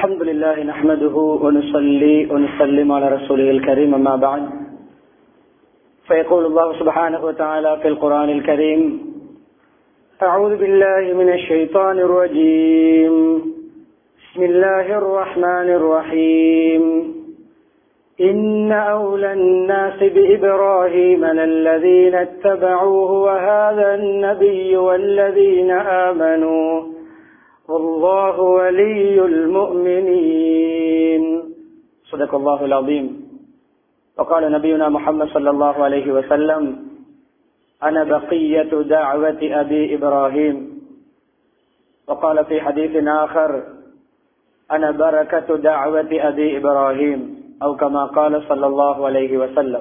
الحمد لله نحمده ونصلي ونسلم على رسوله الكريم أما بعد فيقول الله سبحانه وتعالى في القرآن الكريم أعوذ بالله من الشيطان الرجيم بسم الله الرحمن الرحيم إن أولى الناس بإبراهيم للذين اتبعوه وهذا النبي والذين آمنوا والله ولي المؤمنين صدق الله العظيم وقال نبينا محمد صلى الله عليه وسلم أنا بقية دعوة أبي إبراهيم وقال في حديث آخر أنا بركة دعوة أبي إبراهيم أو كما قال صلى الله عليه وسلم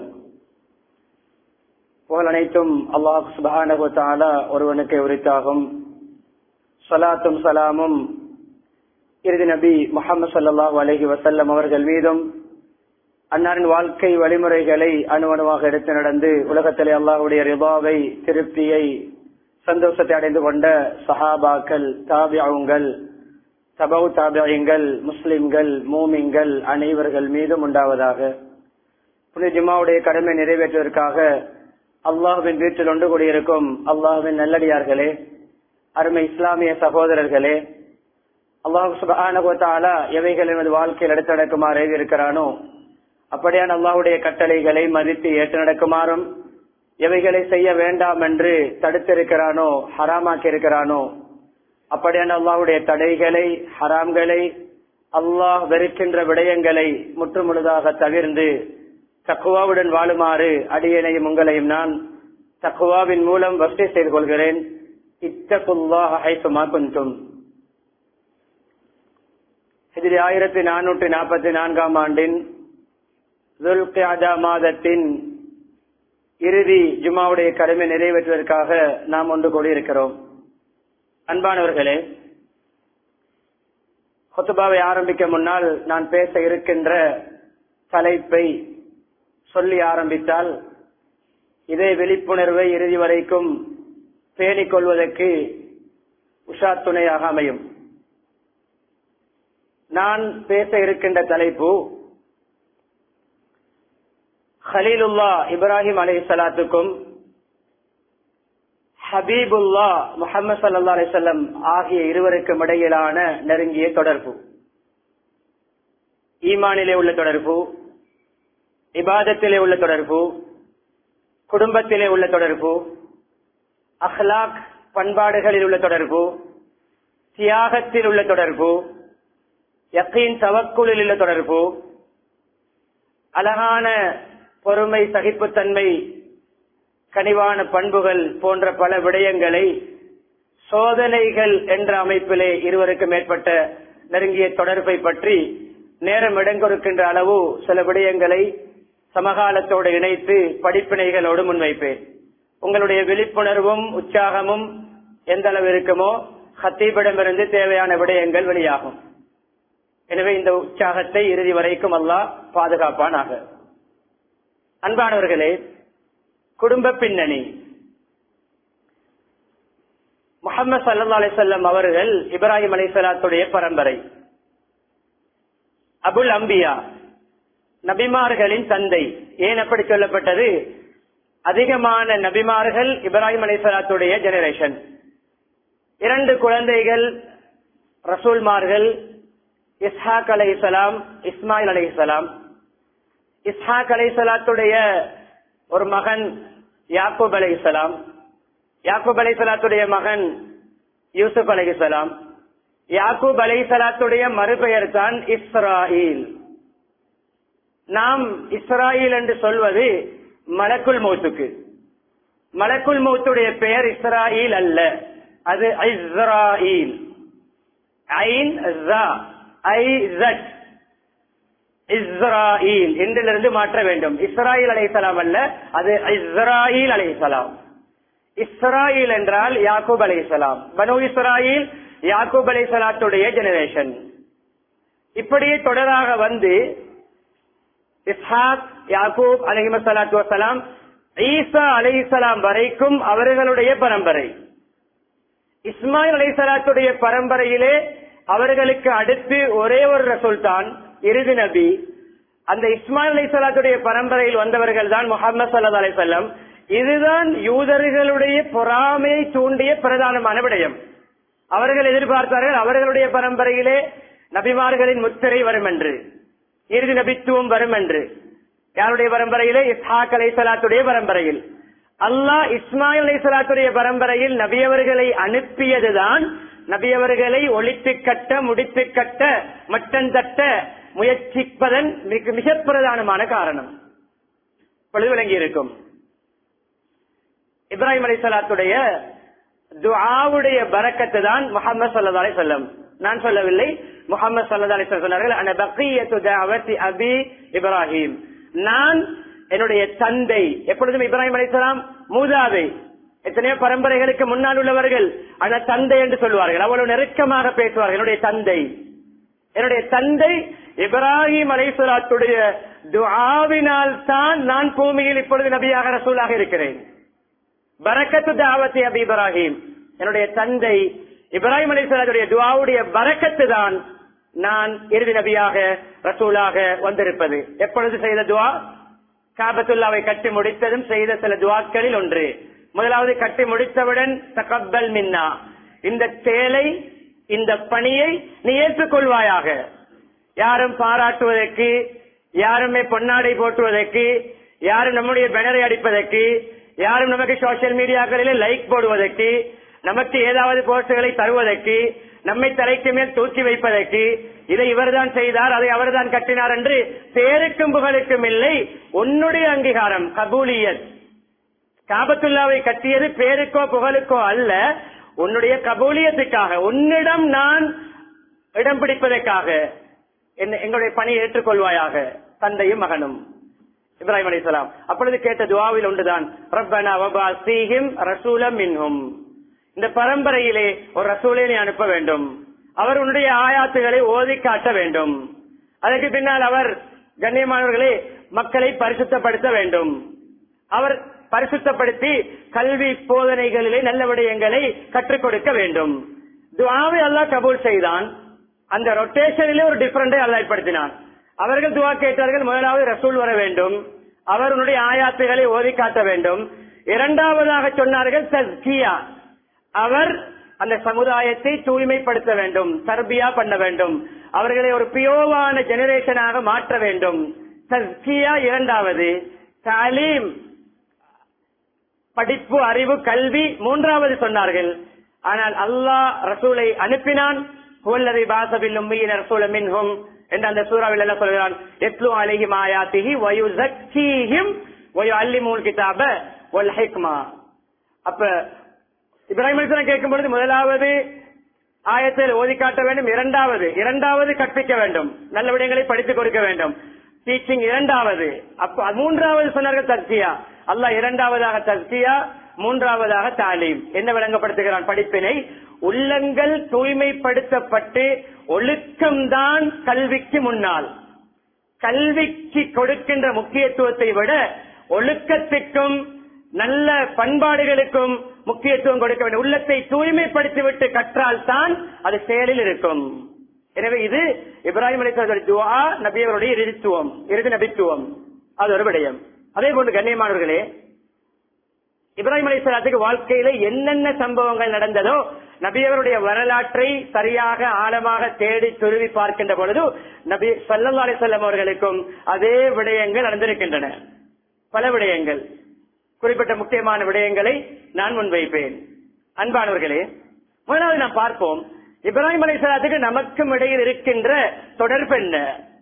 புகழ் அனைத்தும் அல்லாஹ் சுபஹானஹு தஆலா ஒருவனுக்கு உரித்தாகும் சலாத்தும் சலாமும் இறுதி நபி முகமது சல்லாஹூ அலஹி வசல்லம் அவர்கள் மீதும் அன்னாரின் வாழ்க்கை வழிமுறைகளை அணுவணுவாக எடுத்து நடந்து உலகத்திலே அல்லாஹுடைய ரிபாவை திருப்தியை சந்தோஷத்தை அடைந்து கொண்ட சஹாபாக்கள் தாபியாவுங்கள் தபவு தாபியங்கள் முஸ்லிம்கள் மூமிங்கள் அனைவர்கள் மீதும் உண்டாவதாக புனித ஜிம்மாவுடைய கடமை நிறைவேற்றுவதற்காக அல்லாஹுவின் வீட்டில் ஒன்று கூடியிருக்கும் அல்லாஹுவின் நல்லடியார்களே அருமை இஸ்லாமிய சகோதரர்களே அல்லாஹு சுபானா எவைகள் எனது வாழ்க்கையில் எடுத்து நடக்குமாறு இருக்கிறானோ அப்படியான அல்லாஹுடைய கட்டளைகளை மதித்து ஏற்று நடக்குமாறும் எவைகளை செய்ய வேண்டாம் என்று தடுத்திருக்கிறானோ ஹராமாக்கி இருக்கிறானோ அப்படியான அல்லாஹுடைய தடைகளை ஹராம்களை அல்லாஹ் வெறுக்கின்ற விடயங்களை முற்றுமுழுதாக தவிர்ந்து தக்குவாவுடன் வாழுமாறு அடியனையும் உங்களையும் நான் தக்குவாவின் மூலம் வசதி செய்து கொள்கிறேன் இதில் ஆயிரத்தி நானூற்றி நாற்பத்தி நான்காம் ஆண்டின் மாதத்தின் இறுதி ஜுமாவுடைய கடமை நிறைவேற்றுவதற்காக நாம் ஒன்று கூடியிருக்கிறோம் அன்பானவர்களே கொத்துபாவை ஆரம்பிக்க முன்னால் நான் பேச இருக்கின்ற தலைப்பை சொல்லி ஆரம்பித்தால் இதே விழிப்புணர்வை இறுதி வரைக்கும் பேணிக் கொள்வதற்கு உஷா துணையாக அமையும் நான் பேச இருக்கின்ற தலைப்பு ஹலீலுல்லா இப்ராஹிம் அலி சலாத்துக்கும் ஹபீபுல்லா முகமது சல்லா அலிசல்லம் ஆகிய இருவருக்கும் இடையிலான நெருங்கிய தொடர்பு ஈமானிலே உள்ள தொடர்பு இபாதத்திலே உள்ள தொடர்பு குடும்பத்திலே உள்ள தொடர்பு அஹ்லாக் பண்பாடுகளில் உள்ள தொடர்பு தியாகத்தில் உள்ள தொடர்பு யக்கீன் தவக்குளில் உள்ள தொடர்பு அழகான பொறுமை சகிப்புத்தன்மை கனிவான பண்புகள் போன்ற பல விடயங்களை சோதனைகள் என்ற அமைப்பிலே இருவருக்கு மேற்பட்ட நெருங்கிய தொடர்பை பற்றி நேரம் இடங்கொடுக்கின்ற அளவு சில விடயங்களை சமகாலத்தோடு இணைத்து படிப்பினைகளோடு முன்வைப்பேன் உங்களுடைய விழிப்புணர்வும் உற்சாகமும் எந்த அளவு இருக்குமோ ஹத்தீபிடமிருந்து தேவையான விடயங்கள் வெளியாகும் எனவே இந்த உற்சாகத்தை இறுதி வரைக்கும் அல்லாஹ் பாதுகாப்பானாக அன்பானவர்களே குடும்ப பின்னணி முகமது சல்லா அலிசல்லம் அவர்கள் இப்ராஹிம் அலிசலாத்துடைய பரம்பரை அபுல் அம்பியா நபிமார்களின் தந்தை ஏன் அப்படி சொல்லப்பட்டது அதிகமான நபிமார்கள் இப்ராஹிம் அலிசலாத்துடைய ஜெனரேஷன் இரண்டு குழந்தைகள் ரசூல்மார்கள் இஸ்ஹாக் அலை இஸ்லாம் இஸ்மாயில் அலை இஸ்லாம் இஸ்ஹாக் அலை சலாத்துடைய ஒரு மகன் யாக்கூப் அலை இஸ்லாம் யாக்கூப் அலை சலாத்துடைய மகன் யூசுப் அலை இஸ்லாம் யாக்கூப் அலை சலாத்துடைய மறுபெயர் தான் இஸ்ராயில் நாம் இஸ்ராயில் என்று சொல்வது மலக்குல் மௌத்துக்கு மலக்குல் மௌத்துடைய பெயர் இஸ்ராயில் அல்ல அது இஸ்ராயில் ஐன் இஸ்ராயில் என்றிலிருந்து மாற்ற வேண்டும் இஸ்ராயில் அலைசலாம் அல்ல அது இஸ்ராயில் அலைசலாம் இஸ்ராயில் என்றால் யாக்கூப் அலைசலாம் பனு இஸ்ராயில் யாக்கூப் அலைசலாத்துடைய ஜெனரேஷன் இப்படியே தொடராக வந்து இஸ்ஹாக் யாக்கூப் அலஹிம சலாத்து வசலாம் ஈசா அலைசலாம் வரைக்கும் அவர்களுடைய பரம்பரை இஸ்மாயில் அலைசலாத்துடைய பரம்பரையிலே அவர்களுக்கு அடுத்து ஒரே ஒரு ரசூல் தான் இறுதி நபி அந்த இஸ்மாயில் அலி சலாத்துடைய பரம்பரையில் வந்தவர்கள் தான் முகமது சல்லா அலி சொல்லம் இதுதான் யூதர்களுடைய பொறாமையை தூண்டிய பிரதானமான விடயம் அவர்கள் எதிர்பார்த்தார்கள் அவர்களுடைய பரம்பரையிலே நபிமார்களின் முத்திரை வரும் என்று இறுதி நபித்துவம் வரும் என்று யாருடைய பரம்பரையிலே இஸ்ஹாக் அலை சலாத்துடைய பரம்பரையில் அல்லாஹ் இஸ்மாயில் அலை சலாத்துடைய பரம்பரையில் நபியவர்களை அனுப்பியதுதான் நபியவர்களை ஒழித்து கட்ட முடித்து கட்ட மட்டன் தட்ட முயற்சிப்பதன் மிக மிக பிரதானமான காரணம் பொழுது விளங்கி இருக்கும் இப்ராஹிம் அலி சலாத்துடைய துஆவுடைய பரக்கத்து தான் முகமது சல்லா அலி சொல்லம் நான் சொல்லவில்லை முகமது சல்லா அலி சொன்னார்கள் அன பக்கியத்து தஅவத்தி அபி இப்ராஹிம் நான் என்னுடைய தந்தை எப்பொழுதும் இப்ராஹிம் அலிசலாம் மூதாதை எத்தனையோ பரம்பரைகளுக்கு முன்னால் உள்ளவர்கள் அந்த தந்தை என்று சொல்வார்கள் அவ்வளவு நெருக்கமாக பேசுவார்கள் என்னுடைய தந்தை என்னுடைய தந்தை இப்ராஹிம் அலைசலாத்துடைய துஆவினால் தான் நான் பூமியில் இப்பொழுது நபியாக ரசூலாக இருக்கிறேன் பரக்கத்து தாவத்தி அபி இப்ராஹிம் என்னுடைய தந்தை இப்ராஹிம் அலிஸ்லாத்துடைய துவாவுடைய பரக்கத்து தான் நான் இறுதி நபியாக ரசூலாக வந்திருப்பது எப்பொழுது செய்த துவா காபத்துல்லாவை கட்டி முடித்ததும் செய்த சில துவாக்களில் ஒன்று முதலாவது கட்டி முடித்தவுடன் தகப்பல் மின்னா இந்த சேலை இந்த பணியை நீ ஏற்றுக்கொள்வாயாக யாரும் பாராட்டுவதற்கு யாருமே பொன்னாடை போட்டுவதற்கு யாரும் நம்முடைய பேனரை அடிப்பதற்கு யாரும் நமக்கு சோசியல் மீடியாக்களிலே லைக் போடுவதற்கு நமக்கு ஏதாவது போஸ்டுகளை தருவதற்கு நம்மை தலைக்கு மேல் தூக்கி வைப்பதற்கு இதை இவர்தான் செய்தார் அதை அவர்தான் கட்டினார் என்று பேருக்கும் புகழுக்கும் இல்லை உன்னுடைய அங்கீகாரம் கபூலியத் காபத்துல்லாவை கட்டியது பேருக்கோ புகழுக்கோ அல்ல உன்னுடைய கபூலியத்துக்காக உன்னிடம் நான் இடம் பிடிப்பதற்காக என்ன- எங்களுடைய பணியை ஏற்றுக்கொள்வாயாக தந்தையும் மகனும் இப்ராஹிம் அலைஹிஸ்ஸலாம் அப்பொழுது கேட்ட துவாவில் ஒன்றுதான் ரப்பனா வபாசீஹிம் ரசூலம் மின்ஹும் இந்த பரம்பரையிலே ஒரு ரசூலை நீ அனுப்ப வேண்டும் அவர் உன்னுடைய ஆயாத்துகளை ஓதி காட்ட வேண்டும் அதற்கு பின்னால் அவர் கண்ணியமானவர்களே மக்களை பரிசுத்தப்படுத்த வேண்டும் அவர் பரிசுத்தப்படுத்தி கல்வி போதனைகளிலே நல்ல விடயங்களை கற்றுக் கொடுக்க வேண்டும் துவாவை அல்லாஹ் கபூல் செய்தான் அந்த ரொட்டேஷனிலே ஒரு டிஃபரண்டை அல்லாஹ் ஏற்படுத்தினான் அவர்கள் துவா கேட்டார்கள் முதலாவது ரசூல் வர வேண்டும் அவர் உன்னுடைய ஆயாத்துகளை ஓதி காட்ட வேண்டும் இரண்டாவதாக சொன்னார்கள் தஸ்கியா அவர் அந்த சமுதாயத்தை தூய்மைப்படுத்த வேண்டும் தர்பியா பண்ண வேண்டும் அவர்களை ஒரு பியோவான ஜெனரேஷனாக மாற்ற வேண்டும் தஸ்கியா இரண்டாவது தாலீம் படிப்பு அறிவு கல்வி மூன்றாவது சொன்னார்கள் ஆனால் அல்லாஹ் ரசூலை அனுப்பினான் ஹுவல்லதி பாசபில் உம்மியின் ரசூல மின்ஹும் என்று அந்த சூறாவில் எல்லாம் சொல்கிறான் எத்லு அலைஹிம் ஆயாத்திஹி வயுஸக்கீஹிம் வயுஅல்லிமுல் கிதாப வல் ஹிக்மா அப்ப இப்ராஹிம் அலிஸ்லாம் கேட்கும் பொழுது முதலாவது ஆயத்தில் ஓதி காட்ட வேண்டும் இரண்டாவது இரண்டாவது கற்பிக்க வேண்டும் நல்ல விடயங்களை படித்துக் கொடுக்க வேண்டும் டீச்சிங் இரண்டாவது அப்ப மூன்றாவது சொன்னார்கள் தஸ்கியா அல்லாஹ் இரண்டாவதாக தஸ்கியா மூன்றாவதாக தாலீம் என்ன விளங்கப்படுத்துகிறான் படிப்பினை உள்ளங்கள் தூய்மைப்படுத்தப்பட்டு ஒழுக்கம்தான் கல்விக்கு முன்னால் கல்விக்கு கொடுக்கின்ற முக்கியத்துவத்தை விட ஒழுக்கத்துக்கும் நல்ல பண்பாடுகளுக்கும் முக்கியத்துவம் கொடுக்க வேண்டும் உள்ளத்தை தூய்மைப்படுத்திவிட்டு கற்றால் தான் அது செயலில் இருக்கும் எனவே இது இப்ராஹிம் அலிஸ்வருடைய துவா நபியவருடைய இறுதித்துவம் இறுதி நபித்துவம் அது ஒரு விடயம் அதே போன்று கண்ணியமானவர்களே இப்ராஹிம் அலிஸ்வலாத்துக்கு வாழ்க்கையில என்னென்ன சம்பவங்கள் நடந்ததோ நபியவருடைய வரலாற்றை சரியாக ஆழமாக தேடி துருவி பார்க்கின்ற பொழுது நபி சல்லா அலிசல்லம் அவர்களுக்கும் அதே விடயங்கள் நடந்திருக்கின்றன பல விடயங்கள் குறிப்பிட்ட முக்கியமான விடயங்களை நான் முன்வைப்பேன் அன்பானவர்களே முதலாவது நாம் பார்ப்போம் இப்ராஹிம் அலிஸ்லாத்துக்கு நமக்கும் இடையில் இருக்கின்ற தொடர்பு என்ன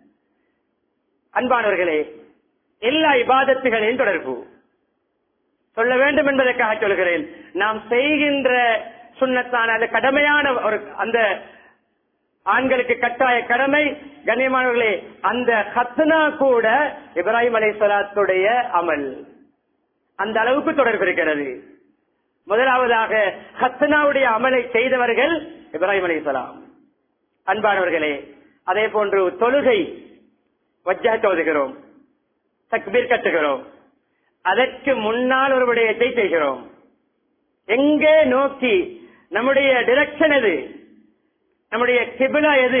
அன்பானவர்களே எல்லா இபாதத்துகளின் தொடர்பு சொல்ல வேண்டும் என்பதற்காக சொல்கிறேன் நாம் செய்கின்ற சுண்ணத்தான அந்த கடமையான ஒரு அந்த ஆண்களுக்கு கட்டாய கடமை கண்ணியமானவர்களே அந்த ஹத்னா கூட இப்ராஹிம் அலை சலாத்துடைய அமல் அந்த அளவுக்கு தொடர்பு இருக்கிறது முதலாவதாக ஹத்னாவுடைய அமலை செய்தவர்கள் இப்ராஹிம் அலை சலாம் அன்பானவர்களே அதே போன்று தொழுகை வஜ்ஜகத்தை ஓதுகிறோம் தக்பீர் கட்டுகிறோம் அதற்கு முன்னால் ஒரு விடயத்தை செய்கிறோம் எங்கே நோக்கி நம்முடைய டிரெக்ஷன் எது நம்முடைய கிபிலா எது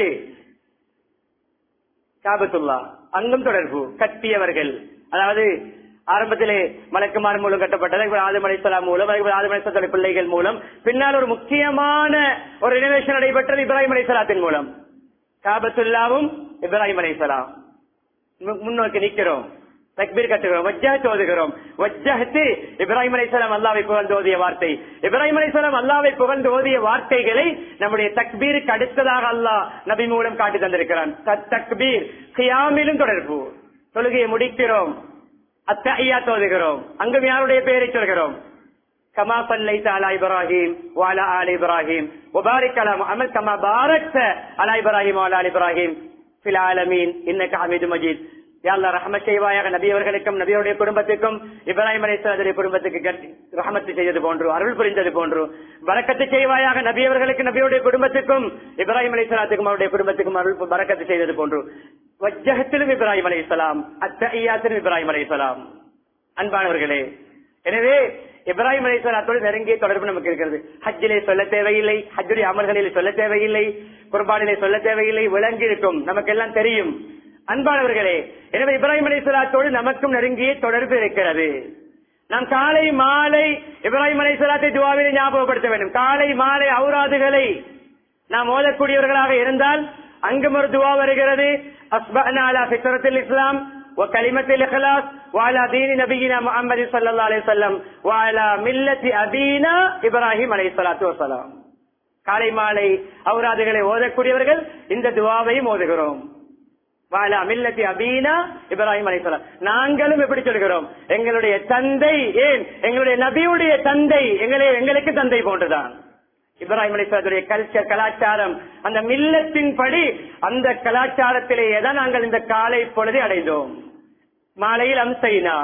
காபத்துல்லா அங்கும் தொடர்பு கட்டியவர்கள் அதாவது ஆரம்பத்திலே மலக்குமார் மூலம் கட்டப்பட்டது அதுக்கு ஆதம் அலைசலாம் மூலம் அதுக்கு ஆதம் அலைசலாத்துடைய பிள்ளைகள் மூலம் பின்னால் ஒரு முக்கியமான ஒரு ரினோவேஷன் நடைபெற்றது இப்ராஹிம் அலைசலாத்தின் மூலம் காபத்துல்லாவும் இப்ராஹிம் அலைசலாம் முன்னோக்கி நிற்கிறோம் தக்பீர் கட்டுகிறோம் வஜ்ஜஹத் ஓதுகிறோம் வஜ்ஜஹத்து இப்ராஹிம் அலைசலாம் அல்லாவை புகழ்ந்து ஓதிய வார்த்தை இப்ராஹிம் அலைசலாம் அல்லாவை புகழ்ந்து ஓதிய வார்த்தைகளை நம்முடைய தக்பீருக்கு அடுத்ததாக அல்லாஹ் நபி மூலம் காட்டி தந்திருக்கிறான் தத் தக்பீர் கியாமிலும் தொடர்பு தொழுகையை முடிக்கிறோம் அத்தையா தோதுகிறோம் அங்கும் யாருடைய பெயரை சொல்கிறோம் கமா பல்லைத்த அலா இப்ராஹிம் வாலா ஆல் இப்ராஹிம் وبارك على محمد كما باركت على ابراهيم وعلى ال ابراهيم في العالمين انك حميد مجيد யா அல்லாஹ் ரஹமத் செய்வாயாக நபி அவர்களுக்கும் நபியுடைய குடும்பத்துக்கும் இப்ராஹிம் அலைஹிஸ்ஸலாத்துடைய குடும்பத்துக்கு கட்டி- ரஹமத்து செய்தது போன்று அருள் புரிந்தது போன்று பரக்கத்து செய்வாயாக நபி அவர்களுக்கு நபியுடைய குடும்பத்துக்கும் இப்ராஹிம் அலைஹிஸ்ஸலாத்துக்கும் அவருடைய குடும்பத்துக்கும் அருள் பரக்கத்து செய்தது போன்று வஜ்ஜகத்திலும் இப்ராஹிம் அலைஹிஸ்ஸலாம் அத்தஹியாத்திலும் இப்ராஹிம் அலைஹிஸ்ஸலாம் அன்பானவர்களே எனவே இப்ராஹிம் அலைஹிஸ்ஸலாத்தோடு நெருங்கிய தொடர்பு நமக்கு இருக்கிறது ஹஜ்ஜிலே சொல்ல தேவையில்லை ஹஜ்ஜுடைய அமல்களில் சொல்ல தேவையில்லை குர்பானிலே சொல்ல தேவையில்லை விளங்கி இருக்கும் நமக்கெல்லாம் தெரியும் அன்பானவர்களே எனவே இப்ராஹிம் அலைஹிஸ்ஸலாத்தோடு நமக்கும் நெருங்கிய தொடர்பு இருக்கிறது நாம் காலை மாலை இப்ராஹிம் அலைஹிஸ்ஸலாத்தை துவாவிலே ஞாபகப்படுத்த வேண்டும் காலை மாலை ஔராதுகளை நாம் ஓதக்கூடியவர்களாக இருந்தால் அங்கும் ஒரு துவா வருகிறது அஸ்பஹ்னா அலா ஃபித்ரத்தில் இஸ்லாம் وكلمة الإخلاص وعلى دين نبينا محمد صلى الله عليه وسلم وعلى ملة أبينا إبراهيم عليه الصلاة والسلام காலை மாலை அவுராதுகளை ஓதக்கூடியவர்கள் இந்த துவாவையும் ஓதுகிறோம் வாலா மில்லத்தி அபீனா இப்ராஹிம் அலைஹிஸ்ஸலாம் நாங்களும் எப்படி சொல்கிறோம் எங்களுடைய தந்தை ஏன் எங்களுடைய நபியுடைய தந்தை எங்களை எங்களுக்கு தந்தை போன்றுதான் இப்ராஹிம் அலிஸ்லாத்துடைய கல்ச்சர் கலாச்சாரம் அந்த மில்லத்தின் படி அந்த கலாச்சாரத்திலேயே தான் நாங்கள் இந்த காலை பொழுதை அடைந்தோம் மாலையில் அம்சைனா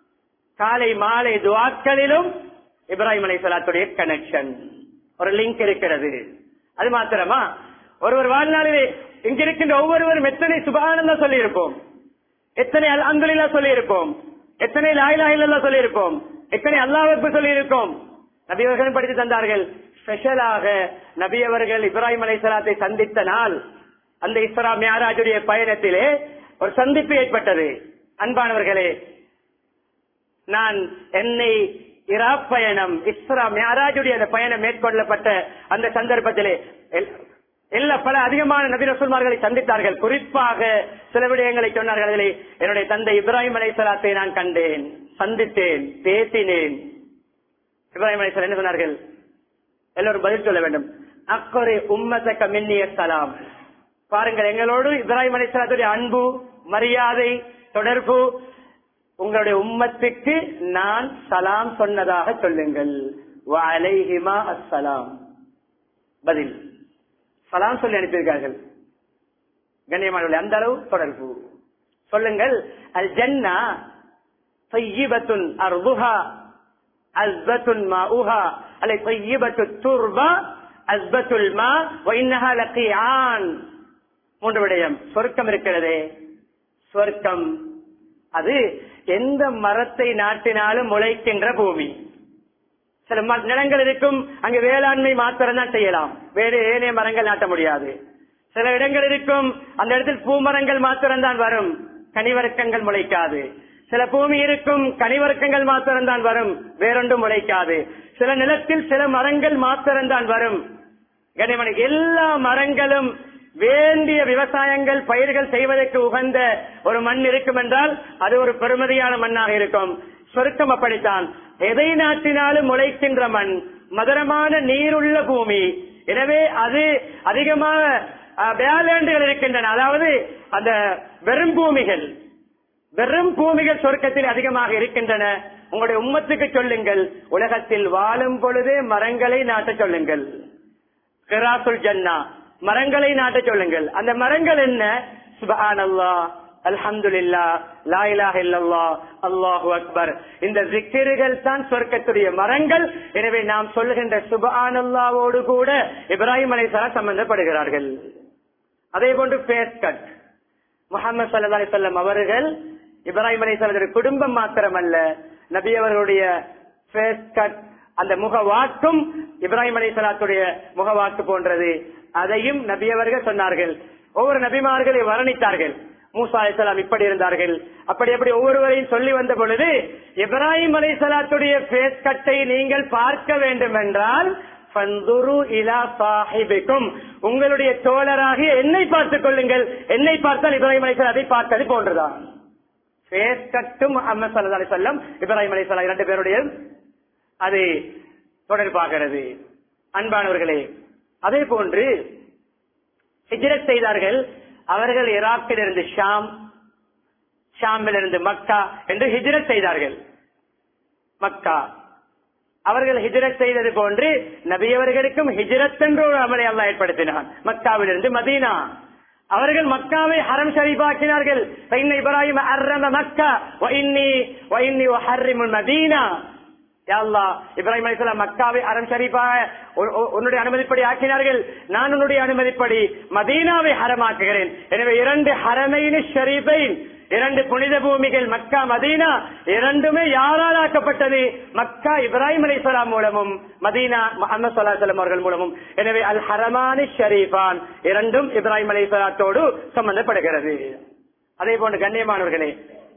காலை மாலை துவாக்களிலும் இப்ராஹிம் அலைஹிஸ்ஸலாத்துடைய கனெக்ஷன் ஒரு லிங்க் இருக்கிறது அது மாத்திரமா ஒருவர் வாழ்நாளிலே இங்கிருக்கின்ற ஒவ்வொருவரும் எத்தனை சுபானந்தா சொல்லி இருப்போம் எத்தனை அல்ஹம்துலில்லா சொல்லி இருப்போம் எத்தனை லாயிலா இல்லல்லா சொல்லி இருப்போம் எத்தனை அல்லாஹ்வுக்கு சொல்லி இருக்கோம் நபி அவர்களும் படித்து தந்தார்கள் ஸ்பெஷலாக நபி அவர்கள் இப்ராஹிம் அலைஹிஸ்ஸலாத்தை சந்தித்த நாள் அந்த இஸ்ரா மியாராஜுடைய பயணத்திலே ஒரு சந்திப்பு ஏற்பட்டது அன்பானவர்களே நான் என்னை இரா பயணம் இஸ்ரா மியாராஜுடைய அந்த பயணம் மேற்கொள்ளப்பட்ட அந்த சந்தர்ப்பத்திலே எல்- எல்லா பல அதிகமான நபி ரசூல்மார்களை சந்தித்தார்கள் குறிப்பாக சில விடயங்களை சொன்னார்கள் அதிலே என்னுடைய தந்தை இப்ராஹிம் அலைஹிஸ்ஸலாத்தை நான் கண்டேன் சந்தித்தேன் பேசினேன் இப்ராஹிம் அலைஹிஸ்ஸலாம் என்ன சொன்னார்கள் எல்லோரும் பதில் சொல்ல வேண்டும் அக்கொரு உம்மதக்க மின்னிய சலாம் பாருங்கள் எங்களோடு இப்ராஹிம் அலிஸ்லாத்துடைய அன்பு மரியாதை தொடர்பு உங்களுடைய உம்மத்துக்கு நான் சலாம் சொன்னதாக சொல்லுங்கள் வலைஹிமா அஸ்ஸலாம் பதில் சலாம் சொல்லி அனுப்பியிருக்கார்கள் கண்ணியமானவர்களே அந்த அளவு தொடர்பு சொல்லுங்கள் அல் ஜன்னா طيبة أرضها أزبة ماؤها على طيبة التربة أزبة الماء وإنها لقيعان மூன்று விடயம் சொர்க்கம் இருக்கிறதே சொர்க்கம் அது எந்த மரத்தை நாட்டினாலும் முளைக்கின்ற பூமி சில ம- நிலங்கள் இருக்கும் அங்கு வேளாண்மை மாத்திரம் தான் செய்யலாம் வேறு ஏனைய மரங்கள் நாட்ட முடியாது சில இடங்கள் இருக்கும் அந்த இடத்தில் பூமரங்கள் மாத்திரம் தான் வரும் கனிவர்க்கங்கள் முளைக்காது சில பூமி இருக்கும் கனிவர்க்கங்கள் மாத்திரம் தான் வரும் வேறொன்றும் முளைக்காது சில நிலத்தில் சில மரங்கள் மாத்திரம் தான் வரும் கனிமணி எல்லா மரங்களும் வேண்டிய விவசாயங்கள் பயிர்கள் செய்வதற்கு உகந்த ஒரு மண் இருக்கும் என்றால் அது ஒரு பெருமதியான மண்ணாக இருக்கும் சொருக்கம் அப்படித்தான் எதை நாட்டினாலும் முளைக்கின்ற மண் மதுரமான நீருள்ள பூமி எனவே அது அதிகமாக வேலேண்டுகள் இருக்கின்றன அதாவது அந்த வெறும் பூமிகள் வெறும் பூமிகள் சொர்க்கத்தில் அதிகமாக இருக்கின்றன உங்களுடைய உம்மத்துக்கு சொல்லுங்கள் உலகத்தில் வாழும் பொழுதே மரங்களை நாட்ட சொல்லுங்கள் கிராசுல் ஜன்னா மரங்களை நாட்ட சொல்லுங்கள் அந்த மரங்கள் என்ன சுபஹானல்லா அல்ஹம்துலில்லா லா இலாஹ இல்லல்லாஹ் அல்லாஹு அக்பர் இந்த ஜிக்கிர்கள் தான் சொர்க்கத்துடைய மரங்கள் எனவே நாம் சொல்லுகின்ற சுபஹானல்லாவோடு கூட இப்ராஹிம் அலைஹிஸ்ஸலாம் சம்பந்தப்படுகிறார்கள் அதே போன்று ஃபேஸ் கட் முகமது சல்லா அலிசல்லம் அவர்கள் இப்ராஹிம் அலைஹிஸ்ஸலாமுடைய குடும்பம் மாத்திரமல்ல நபி அவர்களுடைய ஃபேஸ் கட் அந்த முகவாக்கும் இப்ராஹிம் அலைஹிஸ்ஸலாத்துடைய முகவாக்கு போன்றது அதையும் நபியவர்கள் சொன்னார்கள் ஒவ்வொரு நபிமார்களை வர்ணித்தார்கள் மூசா அலைசலாம் இப்படி இருந்தார்கள் அப்படி அப்படி ஒவ்வொருவரையும் சொல்லி வந்த பொழுது இப்ராஹிம் அலைசலாத்துடைய பேஸ் கட்டை நீங்கள் பார்க்க வேண்டும் என்றால் ஃபந்துரு இலா சாஹிபிக்கும் உங்களுடைய தோழராகிய என்னை பார்த்துக் கொள்ளுங்கள் என்னை பார்த்தால் இப்ராஹிம் அலைசலாத்தை பார்த்தது போன்றுதான் பேஸ் கட்டும் அம்ம சல்லா அலி சொல்லம் இப்ராஹிம் அலைசலா இரண்டு பேருடைய அது தொடர்பாகிறது அன்பானவர்களே அதே போன்று ஹிஜ்ரத் செய்தார்கள் அவர்கள் ஈராக்கிலிருந்து ஷாம் ஷாமிலிருந்து மக்கா என்று ஹிஜ்ரத் செய்தார்கள் மக்கா அவர்கள் ஹிஜ்ரத் செய்தது போன்று நபியவர்களுக்கும் ஹிஜ்ரத் என்று ஒரு அமலை அல்லா ஏற்படுத்தினான் மக்காவிலிருந்து மதீனா அவர்கள் மக்காவை ஹரம் ஷரீஃபாக்கினார்கள் இன்ன இப்ராஹிம் அர்ரம மக்கா வஇன்னி வஇன்னி வஹர்ரிமுல் மதீனா யா அல்லாஹ் இப்ராஹிம் அலைஹிஸ்ஸலாம் மக்காவை அரம் ஷரீஃபாக உ- உ- உன்னுடைய அனுமதிப்படி ஆக்கினார்கள் நான் உன்னுடைய அனுமதிப்படி மதீனாவை ஹரமாக்குகிறேன் எனவே இரண்டு ஹரமைனு ஷரீஃபைன் இரண்டு புனித பூமிகள் மக்கா மதீனா இரண்டுமே யாரால் ஆக்கப்பட்டது மக்கா இப்ராஹிம் அலைஹிஸ்ஸலாம் மூலமும் மதீனா முஹம்மது ஸல்லல்லாஹு அலைஹி வஸல்லம் அவர்கள் மூலமும் எனவே அல் ஹரமானி ஷரீஃபான் இரண்டும் இப்ராஹிம் அலைஹிஸ்ஸலாத்தோடு சம்பந்தப்படுகிறது அதே போன்று கண்ணியமானவர்களே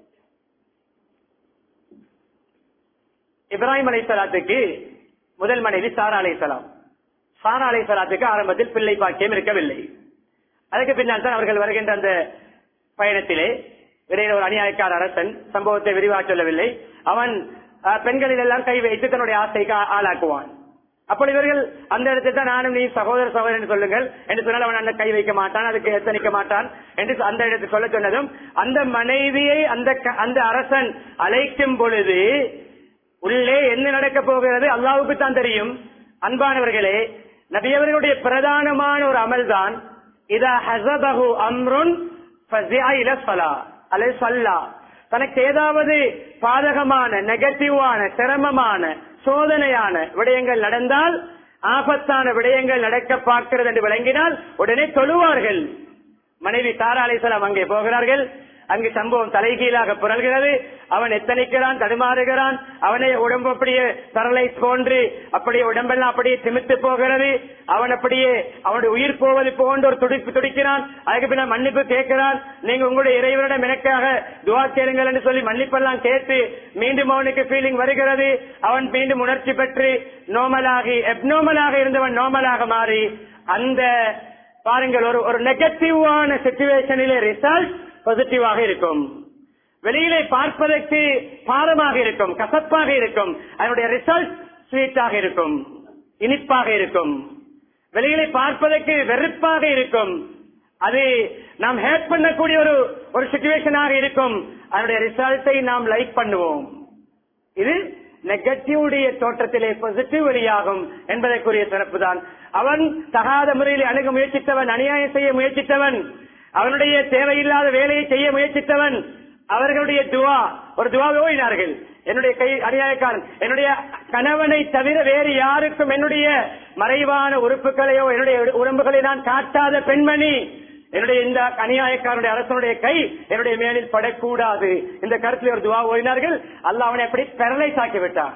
இப்ராஹிம் அலைஹிஸ்ஸலாத்துக்கு முதல் மனைவி சாரா அலைஹிஸ்ஸலாம் சாரா அலைஹிஸ்ஸலாத்துக்கு ஆரம்பத்தில் பிள்ளை பாக்கியம் இருக்கவில்லை அதுக்கு பின்னால் தான் அவர்கள் வருகின்ற அந்த பயணத்திலே இடையில ஒரு அநியாயக்கார அரசன் சம்பவத்தை விரிவாக சொல்லவில்லை அவன் அஹ், பெண்களில் எல்லாம் கை வைத்து தன்னுடைய ஆசைக்கு ஆ- ஆளாக்குவான் அப்படி இவர்கள் அந்த இடத்தில் தான் நானும் நீ சகோதர சகோதரன் சொல்லுங்கள் என்று சொன்னால் அவன் அந்த கை வைக்க மாட்டான் அதுக்கு எத்தனிக்க மாட்டான் என்று அந்த இடத்தில் சொல்ல சொன்னதும் அந்த மனைவியை அந்த க- அந்த அரசன் அழைக்கும் பொழுது உள்ளே என்ன நடக்க போகிறது அல்லாவுக்கு தான் தெரியும் அன்பானவர்களே நபியவர்களுடைய பிரதானமான ஒரு அமல்தான் இதா ஹசபஹு அம்ருன் ஃபஸிஅ இல ஸலா அல்லது ஸல்லா தனக்கு ஏதாவது பாதகமான நெகட்டிவான சிரமமான சோதனையான விடயங்கள் நடந்தால் ஆபத்தான விடயங்கள் நடக்க பார்க்கிறது என்று விளங்கினால் உடனே தொழுவார்கள் மனைவி தாரா அலைசலாம் அங்கே போகிறார்கள் அங்கு சம்பவம் தலைகீழாக புரள்கிறது அவன் எத்தனைக்கிறான் தடுமாறுகிறான் அவனை உடம்பு அப்படியே பரலைஸ் போன்று அப்படியே உடம்பெல்லாம் அப்படியே திமித்து போகிறது அவன் அப்படியே அவனுடைய உயிர் போவது போன்ற ஒரு துடிப்பு துடிக்கிறான் அதுக்கு பின்னர் மன்னிப்பு கேட்கிறான் நீங்க உங்களுடைய இறைவனிடம் எனக்காக துவா கேளுங்கள் என்று சொல்லி மன்னிப்பெல்லாம் கேட்டு மீண்டும் அவனுக்கு ஃபீலிங் வருகிறது அவன் மீண்டும் உணர்ச்சி பெற்று நோமலாகி எப்னோமலாக இருந்தவன் நோமலாக மாறி அந்த பாருங்கள் ஒரு ஒரு நெகட்டிவான சுச்சுவேஷனிலே ரிசல்ட் பாசிட்டிவாக இருக்கும் வெளியிலே பார்ப்பதற்கு பாரமாக இருக்கும் கசப்பாக இருக்கும் அதனுடைய ரிசல்ட் ஸ்வீட்டாக இருக்கும் இனிப்பாக இருக்கும் வெளியிலே பார்ப்பதற்கு வெறுப்பாக இருக்கும் அது நாம் ஹேட் பண்ணக்கூடிய ஒரு ஒரு சுச்சுவேஷனாக இருக்கும் அதனுடைய ரிசல்ட்டை நாம் லைக் பண்ணுவோம் இது நெகட்டிவுடைய தோற்றத்திலே பாசிட்டிவ் வழியாகும் என்பதற்குரிய சிறப்பு தான் அவன் தகாத முறையில் அணுக முயற்சித்தவன் அநியாயம் செய்ய முயற்சித்தவன் அவனுடைய தேவையில்லாத வேலையை செய்ய முயற்சித்தவன் அவர்களுடைய துவா ஒரு துவாவை ஓடினார்கள் என்னுடைய கை அநியாயக்காரன் என்னுடைய கணவனை தவிர வேறு யாருக்கும் என்னுடைய மறைவான உறுப்புகளையோ என்னுடைய உடம்புகளை நான் காட்டாத பெண்மணி என்னுடைய இந்த அநியாயக்காரனுடைய அரசனுடைய கை என்னுடைய மேலில் படக்கூடாது இந்த கருத்தில் ஒரு துவா ஓடினார்கள் அல்லாஹ் அவனை எப்படி பெரலைஸ் ஆக்கி விட்டான்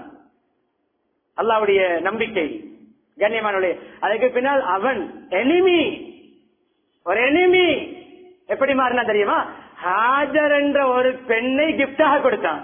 அல்லாவுடைய நம்பிக்கை கண்ணியமானவளே அதுக்கு பின்னால் அவன் எனிமி ஒரு எனிமி எப்படி மாறினா தெரியுமா ஹாஜர் என்ற ஒரு பெண்ணை கிப்டாக கொடுத்தான்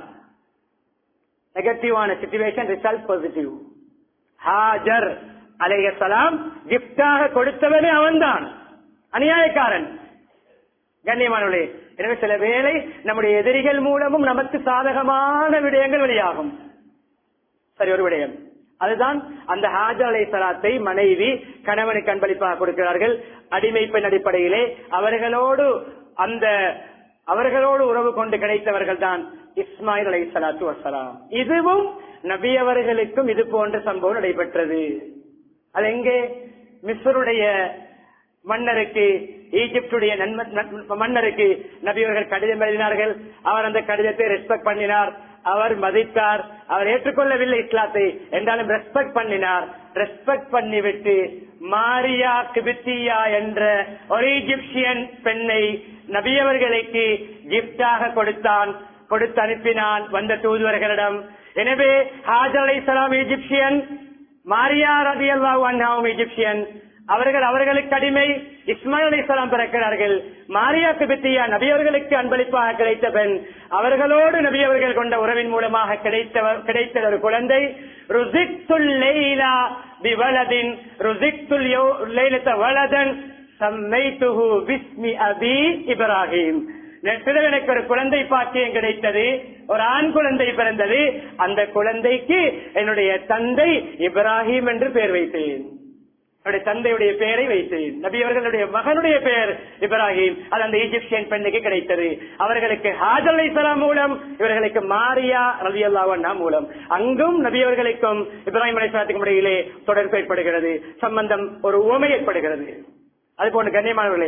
நெகட்டிவான சிச்சுவேஷன் ரிசல்ட் பாசிட்டிவ் ஹாஜர் அலைஹிஸ்ஸலாம் கிப்டாக கொடுத்தவனே அவன்தான் அநியாயக்காரன் கண்ணியமானவர்களே எனவே சில வேளை நம்முடைய எதிரிகள் மூலமும் நமக்கு சாதகமான விடயங்கள் வெளியாகும் சரி ஒரு விடயம் அதுதான் அந்த ஹாஜர் அலை சலாத்தை மனைவி கணவனுக்கு அன்பளிப்பாக கொடுக்கிறார்கள் அடிமை பெண் அடிப்படையிலே அவர்களோடு அந்த அவர்களோடு உறவு கொண்டு கிடைத்தவர்கள் தான் இஸ்மாயில் அலை சலாத்து வசலாம் இதுவும் நபி அவர்களுக்கும் இது போன்ற சம்பவம் நடைபெற்றது அது எங்கே மிஸ்ருடைய மன்னருக்கு ஈஜிப்டுடைய நன்ம- நன்- மன்னருக்கு நபியவர்கள் கடிதம் எழுதினார்கள் அவர் அந்த கடிதத்தை ரெஸ்பெக்ட் பண்ணினார் அவர் மதித்தார் அவர் ஏற்றுக்கொள்ளவில்லை இஸ்லாத்தை என்றாலும் ரெஸ்பெக்ட் பண்ணினார் ரெஸ்பெக்ட் பண்ணிவிட்டு மாரியா கிபித்தியா என்ற ஒரு ஈஜிப்சியன் பெண்ணை நபியவர்களுக்கு கிப்டாக கொடுத்தான் கொடுத்து அனுப்பினான் வந்த தூதுவர்களிடம் எனவே ஹாஜர் அலை சலாம் ஈஜிப்சியன் மாரியா ரதி அல்லாஹ் அன்ஹாவும் ஈஜிப்சியன் அவர்கள் அவர்களுக்கு அடிமை இஸ்மாயில் அலி இஸ்லாம் பிறக்கிறார்கள் மாரியா கிபித்தியா நபி அவர்களுக்கு அன்பளிப்பாக கிடைத்த பெண் அவர்களோடு நபி அவர்கள் கொண்ட உறவின் மூலமாக கிடைத்த கிடைத்த ஒரு குழந்தை ருசிக்துல் லைலா பிவலதின் ருசிக்துல் யௌ- லைலத்த வலதன் சம்மைத்துஹு பிஸ்மி அபி இப்ராஹிம் நேற்றிரவு எனக்கு ஒரு குழந்தை பாக்கியம் கிடைத்தது ஒரு ஆண் குழந்தை பிறந்தது அந்த குழந்தைக்கு என்னுடைய தந்தை இப்ராஹிம் என்று பெயர் வைத்தேன் அவருடைய தந்தையுடைய பெயரை வைத்தேன் நபி அவர்களுடைய மகனுடைய பெயர் இப்ராஹிம் அது அந்த ஈஜிப்சியன் பெண்ணுக்கு கிடைத்தது அவர்களுக்கு ஹாஜர் அலைஹிஸ்ஸலாம் மூலம் இவர்களுக்கு மாரியா ரவி அல்லாவண்ணா மூலம் அங்கும் நபி அவர்களுக்கும் இப்ராஹிம் அலைஹிஸ்ஸலாத்துக்கும் இடையிலே தொடர்பு ஏற்படுகிறது சம்பந்தம் ஒரு உவமை ஏற்படுகிறது அது போன்ற கண்ணியமானவர்களே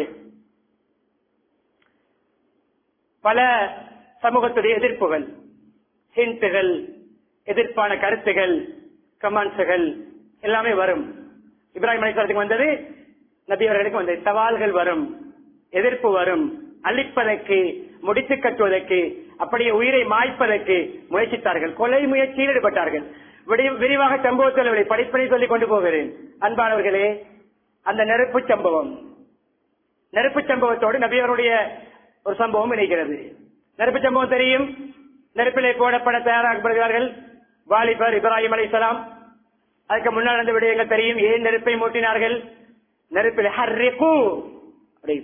பல சமூகத்துடைய எதிர்ப்புகள் ஹிண்ட்டுகள் எதிர்ப்பான கருத்துகள் கமெண்ட்ஸுகள் எல்லாமே வரும் இப்ராஹிம் அலிஸ்லாத்துக்கு வந்தது நபி அவர்களுக்கு வந்தது சவால்கள் வரும் எதிர்ப்பு வரும் அழிப்பதற்கு முடித்து கட்டுவதற்கு அப்படியே உயிரை மாய்ப்பதற்கு முயற்சித்தார்கள் கொலை முயற்சியில் ஈடுபட்டார்கள் விடி- விரிவாக சம்பவத்தில் படிப்பினை சொல்லிக் கொண்டு போகிறேன் அன்பானவர்களே அந்த நெருப்பு சம்பவம் நெருப்பு சம்பவத்தோடு நபியவருடைய ஒரு சம்பவம் இணைகிறது நெருப்பு சம்பவம் தெரியும் நெருப்பிலே போடப்பட தயாராக்கப்படுகிறார்கள் வாலிபர் இப்ராஹிம் அலைஹிஸ்ஸலாம் அதுக்கு முன்னால் நடந்த விடயங்கள் தெரியும் ஏன் நெருப்பை மூட்டினார்கள் நெருப்பில் ஹர்ரிகு அப்படி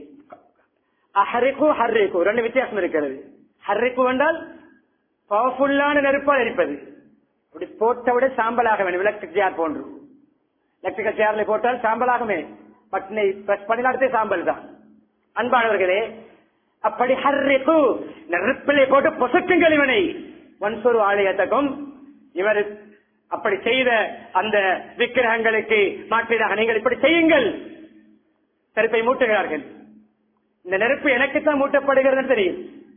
அஹரிகு ஹர்ரிகு ரெண்டு வித்தியாசம் இருக்கிறது ஹர்ரிகு என்றால் பவர்ஃபுல்லான நெருப்பால் எரிப்பது அப்படி போட்ட விட சாம்பலாக வேண்டும் எலக்ட்ரிக் சேர் போன்று எலக்ட்ரிக்கல் சேர்ல போட்டால் சாம்பலாகுமே பட்டினை பிரஸ் பண்ணினாலே சாம்பல் தான் அன்பானவர்களே அப்படி ஹர்ரிகு நெருப்பிலே போட்டு பொசுக்குங்கள் இவனை வன்சொரு ஆலயத்தக்கும் இவர் அப்படி செய்த அந்த விக்கிரகங்களுக்கு மாற்றீடாக நீங்கள் இப்படி செய்யுங்கள் நெருப்பை மூட்டுகிறார்கள் இந்த நெருப்பு எனக்குத்தான் மூட்டப்படுகிறது தெரியும்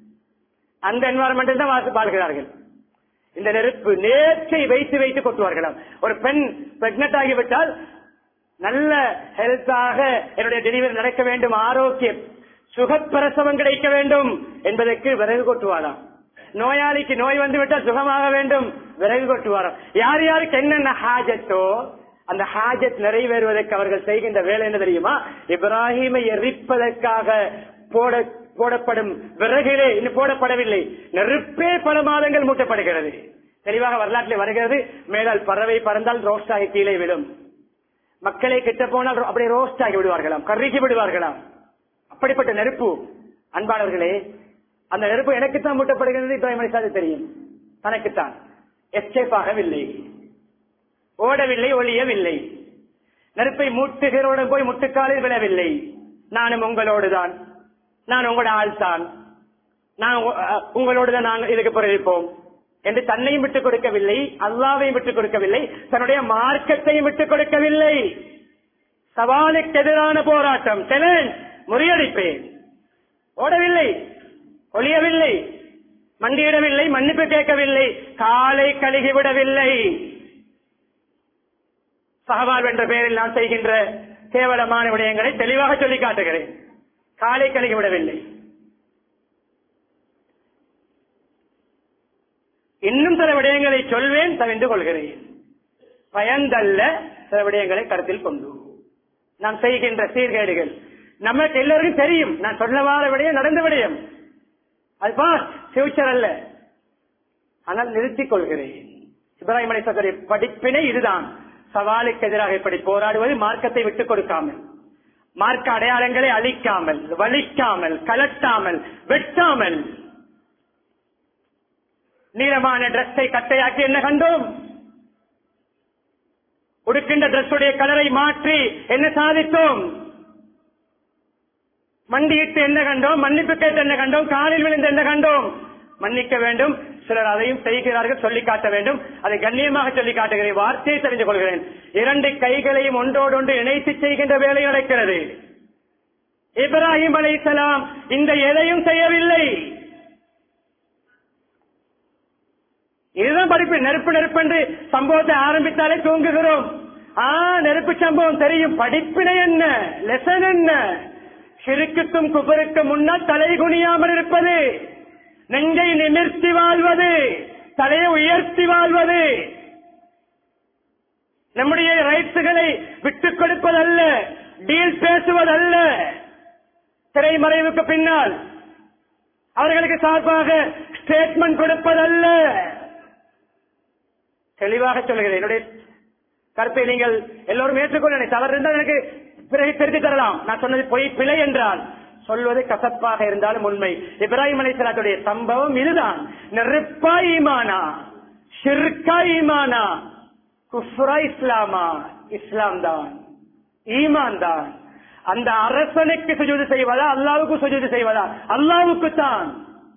அந்த என்வாரன்மெண்டில் தான் வாழ்க்கை வாழ்கிறார்கள் இந்த நெருப்பு நேற்றை வைத்து வைத்து கொட்டுவார்களாம் ஒரு பெண் பிரெக்னட் ஆகிவிட்டால் நல்ல ஹெல்த்தாக என்னுடைய டெலிவரி நடக்க வேண்டும் ஆரோக்கியம் சுகப்பிரசவம் கிடைக்க வேண்டும் என்பதற்கு விறகு கொட்டுவாராம் நோயாளிக்கு நோய் வந்து விட்டால் சுகமாக வேண்டும் விறகு கொட்டுவாராம் யார் யாருக்கு என்னென்ன ஹாஜத்தோ அந்த ஹாஜத் நிறைவேறுவதற்கு அவர்கள் செய்கின்ற வேலை என்ன தெரியுமா இப்ராஹிமை எரிப்பதற்காக போட போடப்படும் விறகிலே இன்னும் போடப்படவில்லை நெருப்பே பல மாதங்கள் மூட்டப்படுகிறது தெளிவாக வரலாற்றில் வருகிறது மேலால் பறவை பறந்தால் ரோஸ்ட் ஆகி கீழே விடும் மக்களை கிட்ட போனால் ரோ- அப்படியே ரோஸ்ட் ஆகி விடுவார்களாம் கருகி விடுவார்களாம் அப்படிப்பட்ட நெருப்பு அன்பானவர்களே அந்த நெருப்பு எனக்குத்தான் மூட்டப்படுகிறது இப்ராஹிம் அலிசாது தெரியும் தனக்குத்தான் எஸ்கேப் ஆகவில்லை ஓடவில்லை ஒழியவில்லை நெருப்பை மூட்டுகிறோடு போய் முட்டுக்காலில் விழவில்லை நானும் உங்களோடுதான் நான் உங்களோட ஆள் தான் நான் உ- அஹ் உங்களோடு தான் நாங்கள் இதுக்கு பிறப்பிப்போம் என்று தன்னையும் விட்டுக் கொடுக்கவில்லை அல்லாவையும் விட்டுக் கொடுக்கவில்லை தன்னுடைய மார்க்கத்தையும் விட்டுக் கொடுக்கவில்லை சவாலுக்கு எதிரான போராட்டம் சேலஞ்ச் முறியடிப்பேன் ஓடவில்லை ஒளியவில்லை மண்டியிடவில்லை மன்னிப்பு கேட்கவில்லை காலை கழுகிவிடவில்லை சகவால் என்ற பெயரில் நான் செய்கின்ற கேவலமான விடயங்களை தெளிவாக சொல்லி காட்டுகிறேன் காலை கழுகிவிடவில்லை இன்னும் சில விடயங்களை சொல்வேன் தவிர்ந்து கொள்கிறேன் பயந்தல்ல சில விடயங்களை கருத்தில் கொண்டு நாம் செய்கின்ற சீர்கேடுகள் நமக்கு எல்லாருக்கும் தெரியும் நான் சொல்ல வார விடயம் நடந்த விடயம் அது பாஸ் ஃபியூச்சர் அல்ல ஆனால் நிறுத்திக் கொள்கிறேன் இப்ராஹிம் அலிசத்துடைய படிப்பினை இதுதான் சவாலுக்கு எதிராக இப்படி போராடுவது மார்க்கத்தை விட்டுக் கொடுக்காமல் மார்க்க அடையாளங்களை அழிக்காமல் வலிக்காமல் கலட்டாமல் வெட்டாமல் நீளமான டிரெஸ்ஸை கட்டையாக்கி என்ன கண்டோம் உடுக்கின்ற டிரெஸ்ஸுடைய கலரை மாற்றி என்ன சாதித்தோம் மண்டியிட்டு என்ன கண்டோம் மன்னிப்பு கேட்டு என்ன கண்டோம் காலில் விழுந்து என்ன கண்டோம் மன்னிக்க வேண்டும் சிலர் அதையும் செய்கிறார்கள் சொல்லி காட்ட வேண்டும் அதை கண்ணியமாக சொல்லி காட்டுகிறேன் வார்த்தையை தெரிந்து கொள்கிறேன் இரண்டு கைகளையும் ஒன்றோடொன்று இணைத்து செய்கின்ற வேலை நடக்கிறது இப்ராஹிம் அலைஹிஸ்ஸலாம் இந்த எதையும் செய்யவில்லை இதுதான் படிப்பு நெருப்பு நெருப்பு என்று சம்பவத்தை ஆரம்பித்தாலே தூங்குகிறோம் ஆ நெருப்பு சம்பவம் தெரியும் படிப்பினை என்ன லெசன் என்ன சிறுக்குக்கும் குபருக்கும் முன்னால் தலை குனியாமல் இருப்பது நெஞ்சை நிமிர்த்தி வாழ்வது தலையை உயர்த்தி வாழ்வது நம்முடைய ரைட்ஸுகளை விட்டுக் கொடுப்பதல்ல டீல் பேசுவதல்ல திரைமறைவுக்கு பின்னால் அவர்களுக்கு சார்பாக ஸ்டேட்மெண்ட் கொடுப்பதல்ல தெளிவாக சொல்லுகிறேன் என்னுடைய கருத்தை நீங்கள் எல்லோரும் ஏற்றுக்கொள்ள தவறு இருந்தால் எனக்கு பிறகு திருத்தி தரலாம் நான் சொன்னது பொய் பிழை என்றால் சொல்வது கசப்பாக இருந்தாலும் உண்மை இப்ராஹிம் அலிசலாத்துடைய சம்பவம் இதுதான் நெருப்பா ஈமானா ஷிர்கா ஈமானா குஃப்ரா இஸ்லாமா இஸ்லாம் தான் ஈமான் தான் அந்த அரசனுக்கு சுஜூது செய்வதா அல்லாவுக்கு சுஜூது செய்வதா அல்லாவுக்கு தான்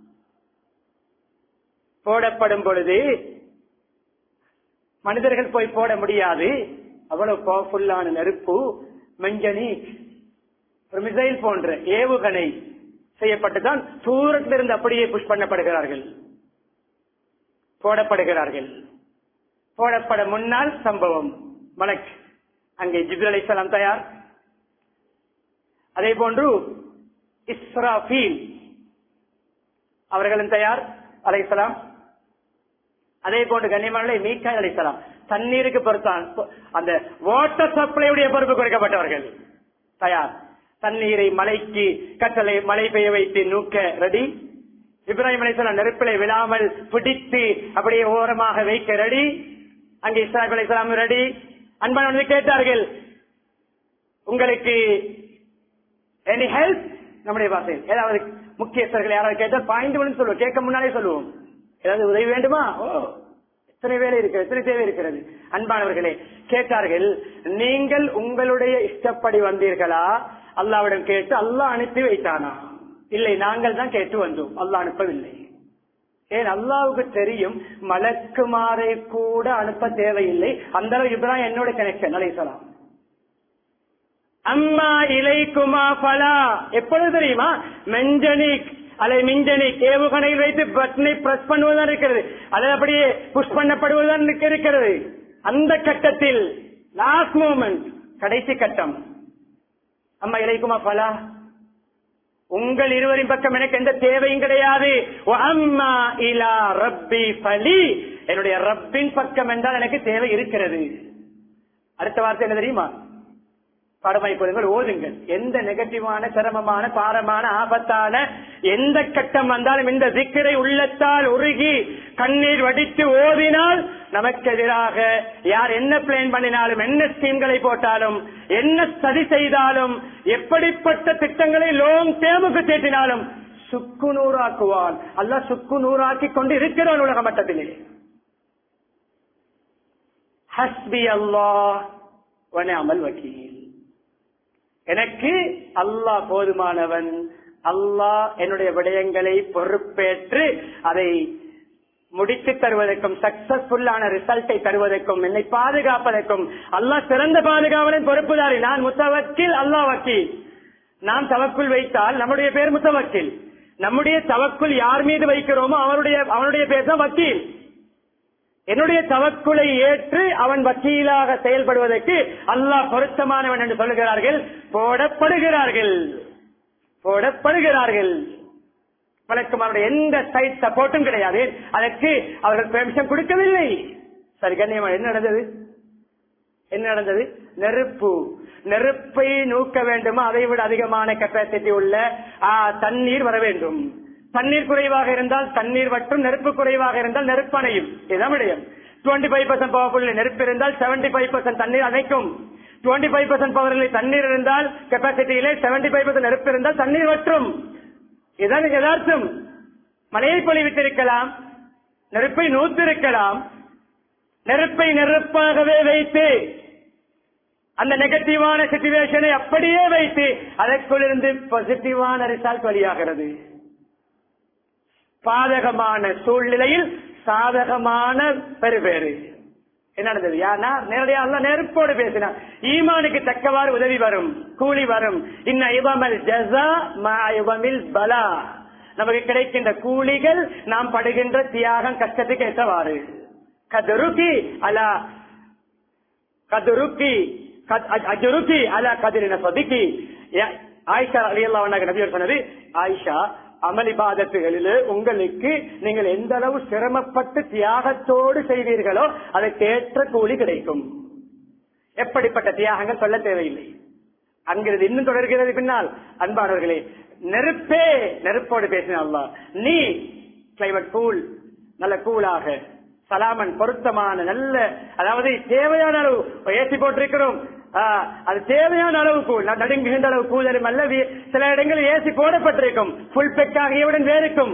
போடப்படும் பொழுது மனிதர்கள் போய் போட முடியாது அவ்வளவு பவர்ஃபுல்லான நெருப்பு மஞ்சனி ஒரு மிசைல் போன்ற ஏவுகணை செய்யப்பட்டுதான் தூரத்திலிருந்து அப்படியே புஷ் பண்ணப்படுகிறார்கள் போடப்படுகிறார்கள் போடப்பட முன்னால் சம்பவம் மலக் அங்கே ஜிபுல் அலிசலாம் தயார் அதே போன்று இஸ்ராஃபீல் அவர்களும் தயார் அலைசலாம் அதே போன்று கண்ணியமான மீக்காய் அழைக்கலாம் தண்ணீருக்கு பொறுத்தான் அந்த வாட்டர் சப்ளையுடைய பொறுப்பு குறைக்கப்பட்டவர்கள் தயார் தண்ணீரை மலைக்கு கட்டளை மழை பெய்ய வைத்து நூக்க ரெடி இப்ராஹிம் அலிஸ்லாம் நெருப்பிலை விழாமல் பிடித்து அப்படியே ஓரமாக வைக்க ரெடி அங்கே இஸ்ராஹிம் அலிஸ்லாம் ரெடி அன்பானவர்கள் கேட்டார்கள் உங்களுக்கு எனி ஹெல்ப் நம்முடைய பாசையில் ஏதாவது முக்கியஸ்தர்கள் யாராவது கேட்டால் பாய்ந்து சொல்லுவோம் கேட்க முன்னாலே சொல்லுவோம் ஏதாவது உதவி வேண்டுமா ஓ எத்தனை வேலை இருக்கிறது எத்தனை தேவை இருக்கிறது அன்பானவர்களே கேட்டார்கள் நீங்கள் உங்களுடைய இஷ்டப்படி வந்தீர்களா அல்லாவிடம் கேட்டு அல்லாஹ் அனுப்பி வைத்தானா இல்லை நாங்கள் தான் கேட்டு வந்தோம் அல்லாஹ் அனுப்பவில்லை ஏன் அல்லாவுக்கு தெரியும் மலக்குமாரை கூட அனுப்ப தேவையில்லை அந்த அளவு இப்ராஹிம் என்னோட கனெக்ஷன் அலைசலாம் அம்மா இலைக்குமா பலா எப்பொழுது தெரியுமா மெஞ்சனிக் அதை மிஞ்சனி ஏவுகணையில் வைத்து பட்டனை பிரஸ் பண்ணுவதுதான் இருக்கிறது அதை அப்படியே புஷ் பண்ணப்படுவதுதான் இருக்கிறது அந்த கட்டத்தில் லாஸ்ட் மூமெண்ட் கடைசி கட்டம் அம்மா இலைக்குமா பலா உங்கள் இருவரின் பக்கம் எனக்கு எந்த தேவையும் கிடையாது அம்மா இலா ரப்பி பலி என்னுடைய ரப்பின் பக்கம் என்றால் எனக்கு தேவை இருக்கிறது அடுத்த வார்த்தை என்ன தெரியுமா பாடமாய் கொள்ளுங்கள் ஓதுங்கள் எந்த நெகட்டிவான சிரமமான பாரமான ஆபத்தான எந்த கட்டம் வந்தாலும் இந்த திக்கரை உள்ளத்தால் உருகி கண்ணீர் வடித்து ஓதினால் நமக்கு எதிராக யார் என்ன பிளான் பண்ணினாலும் என்ன ஸ்கீம்களை போட்டாலும் என்ன சதி செய்தாலும் எப்படிப்பட்ட திட்டங்களை லோங் டேமுக்கு தேட்டினாலும் சுக்கு நூறாக்குவான் அல்ல சுக்கு நூறாக்கி கொண்டு இருக்கிறான் உலக மட்டத்திலே ஹஸ்பி அல்லாஹ் அமல் வக்கீல் எனக்கு அல்லாஹ் போதுமானவன் அல்லாஹ் என்னுடைய விடயங்களை பொறுப்பேற்று அதை முடித்து தருவதற்கும் சக்சஸ்ஃபுல்லான ரிசல்ட்டை தருவதற்கும் என்னை பாதுகாப்பதற்கும் அல்லாஹ் சிறந்த பாதுகாவலின் பொறுப்புதாரி நான் முத்தவக்கில் அல்லாஹ் வக்கீல் நாம் தவக்குள் வைத்தால் நம்முடைய பேர் முத்தவக்கில் நம்முடைய தவக்குள் யார் மீது வைக்கிறோமோ அவருடைய அவனுடைய பேர் தான் வக்கீல் என்னுடைய தவக்குலை ஏற்று அவன் வக்கீலாக செயல்படுவதற்கு அல்லாஹ் பொருத்தமானவன் என்று சொல்லுகிறார்கள் போடப்படுகிறார்கள் போடப்படுகிறார்கள் வழக்கமானுடைய எந்த சைட் சப்போர்ட்டும் கிடையாது அதற்கு அவர்கள் பெர்மிஷன் கொடுக்கவில்லை சரி கண்ணியமா என்ன நடந்தது என்ன நடந்தது நெருப்பு நெருப்பை நூக்க வேண்டுமா அதை விட அதிகமான கெப்பாசிட்டி உள்ள ஆ, தண்ணீர் வர வேண்டும் தண்ணீர் குறைவாக இருந்தால் தண்ணீர் மற்றும் நெருப்பு குறைவாக இருந்தால் நெருப்பு அணையும் இதுதான் விடயம் டுவெண்ட்டி ஃபைவ் பர்சன்ட் பவர் நெருப்பு இருந்தால் செவன்டி ஃபைவ் பர்சன்ட் தண்ணீர் அணைக்கும் டுவெண்ட்டி ஃபைவ் பர்சன்ட் பவரில் தண்ணீர் இருந்தால் கெப்பாசிட்டியிலே செவன்டி ஃபைவ் பர்சன்ட் நெருப்பு இருந்தால் தண்ணீர் வற்றும் இதுதான் யதார்த்தம் மழையை பொழிவித்திருக்கலாம் நெருப்பை நூத்திருக்கலாம் நெருப்பை நெருப்பாகவே வைத்து அந்த நெகட்டிவான சிச்சுவேஷனை அப்படியே வைத்து அதற்குள் இருந்து பாசிட்டிவான ரிசல்ட் வெளியாகிறது பாதகமான சூழ்நிலையில் சாதகமான பெறுபேறு என்ன நடந்தது யாருன்னா நேரடியா அல்ல நெருப்போடு பேசினார் ஈமானுக்கு தக்கவாறு உதவி வரும் கூலி வரும் இன்ன இவமல் ஜஸா மா இவமில் பலா நமக்கு கிடைக்கின்ற கூலிகள் நாம் படுகின்ற தியாகம் கஷ்டத்துக்கு ஏற்றவாறு கதுருக்கி அலா கதுருக்கி அஜுருக்கி அலா கதிரின சொதுக்கி ஆயிஷா அலியல்லா நபியர் சொன்னது ஆயிஷா அமல் இபாதத்துகளில் உங்களுக்கு நீங்கள் எந்த அளவு சிரமப்பட்டு தியாகத்தோடு செய்வீர்களோ அதற்கு ஏற்ற கூலி கிடைக்கும் எப்படிப்பட்ட தியாகங்கள் சொல்ல தேவையில்லை அங்கிறது இன்னும் தொடர்கிறது பின்னால் அன்பானவர்களே நெருப்பே நெருப்போடு பேசின அல்லாஹ் நீ கிளைமேட் கூல் நல்ல கூலாக சலாமன் பொருத்தமான நல்ல அதாவது தேவையான அளவு ஏசி போட்டிருக்கிறோம் ஆ, அது தேவையான அளவு கூழ் நான் நடுங்குகின்ற அளவு கூதலும் அல்ல வி- சில இடங்களில் ஏசி போடப்பட்டிருக்கும் புல் பெக் ஆகியவுடன் வேறுக்கும்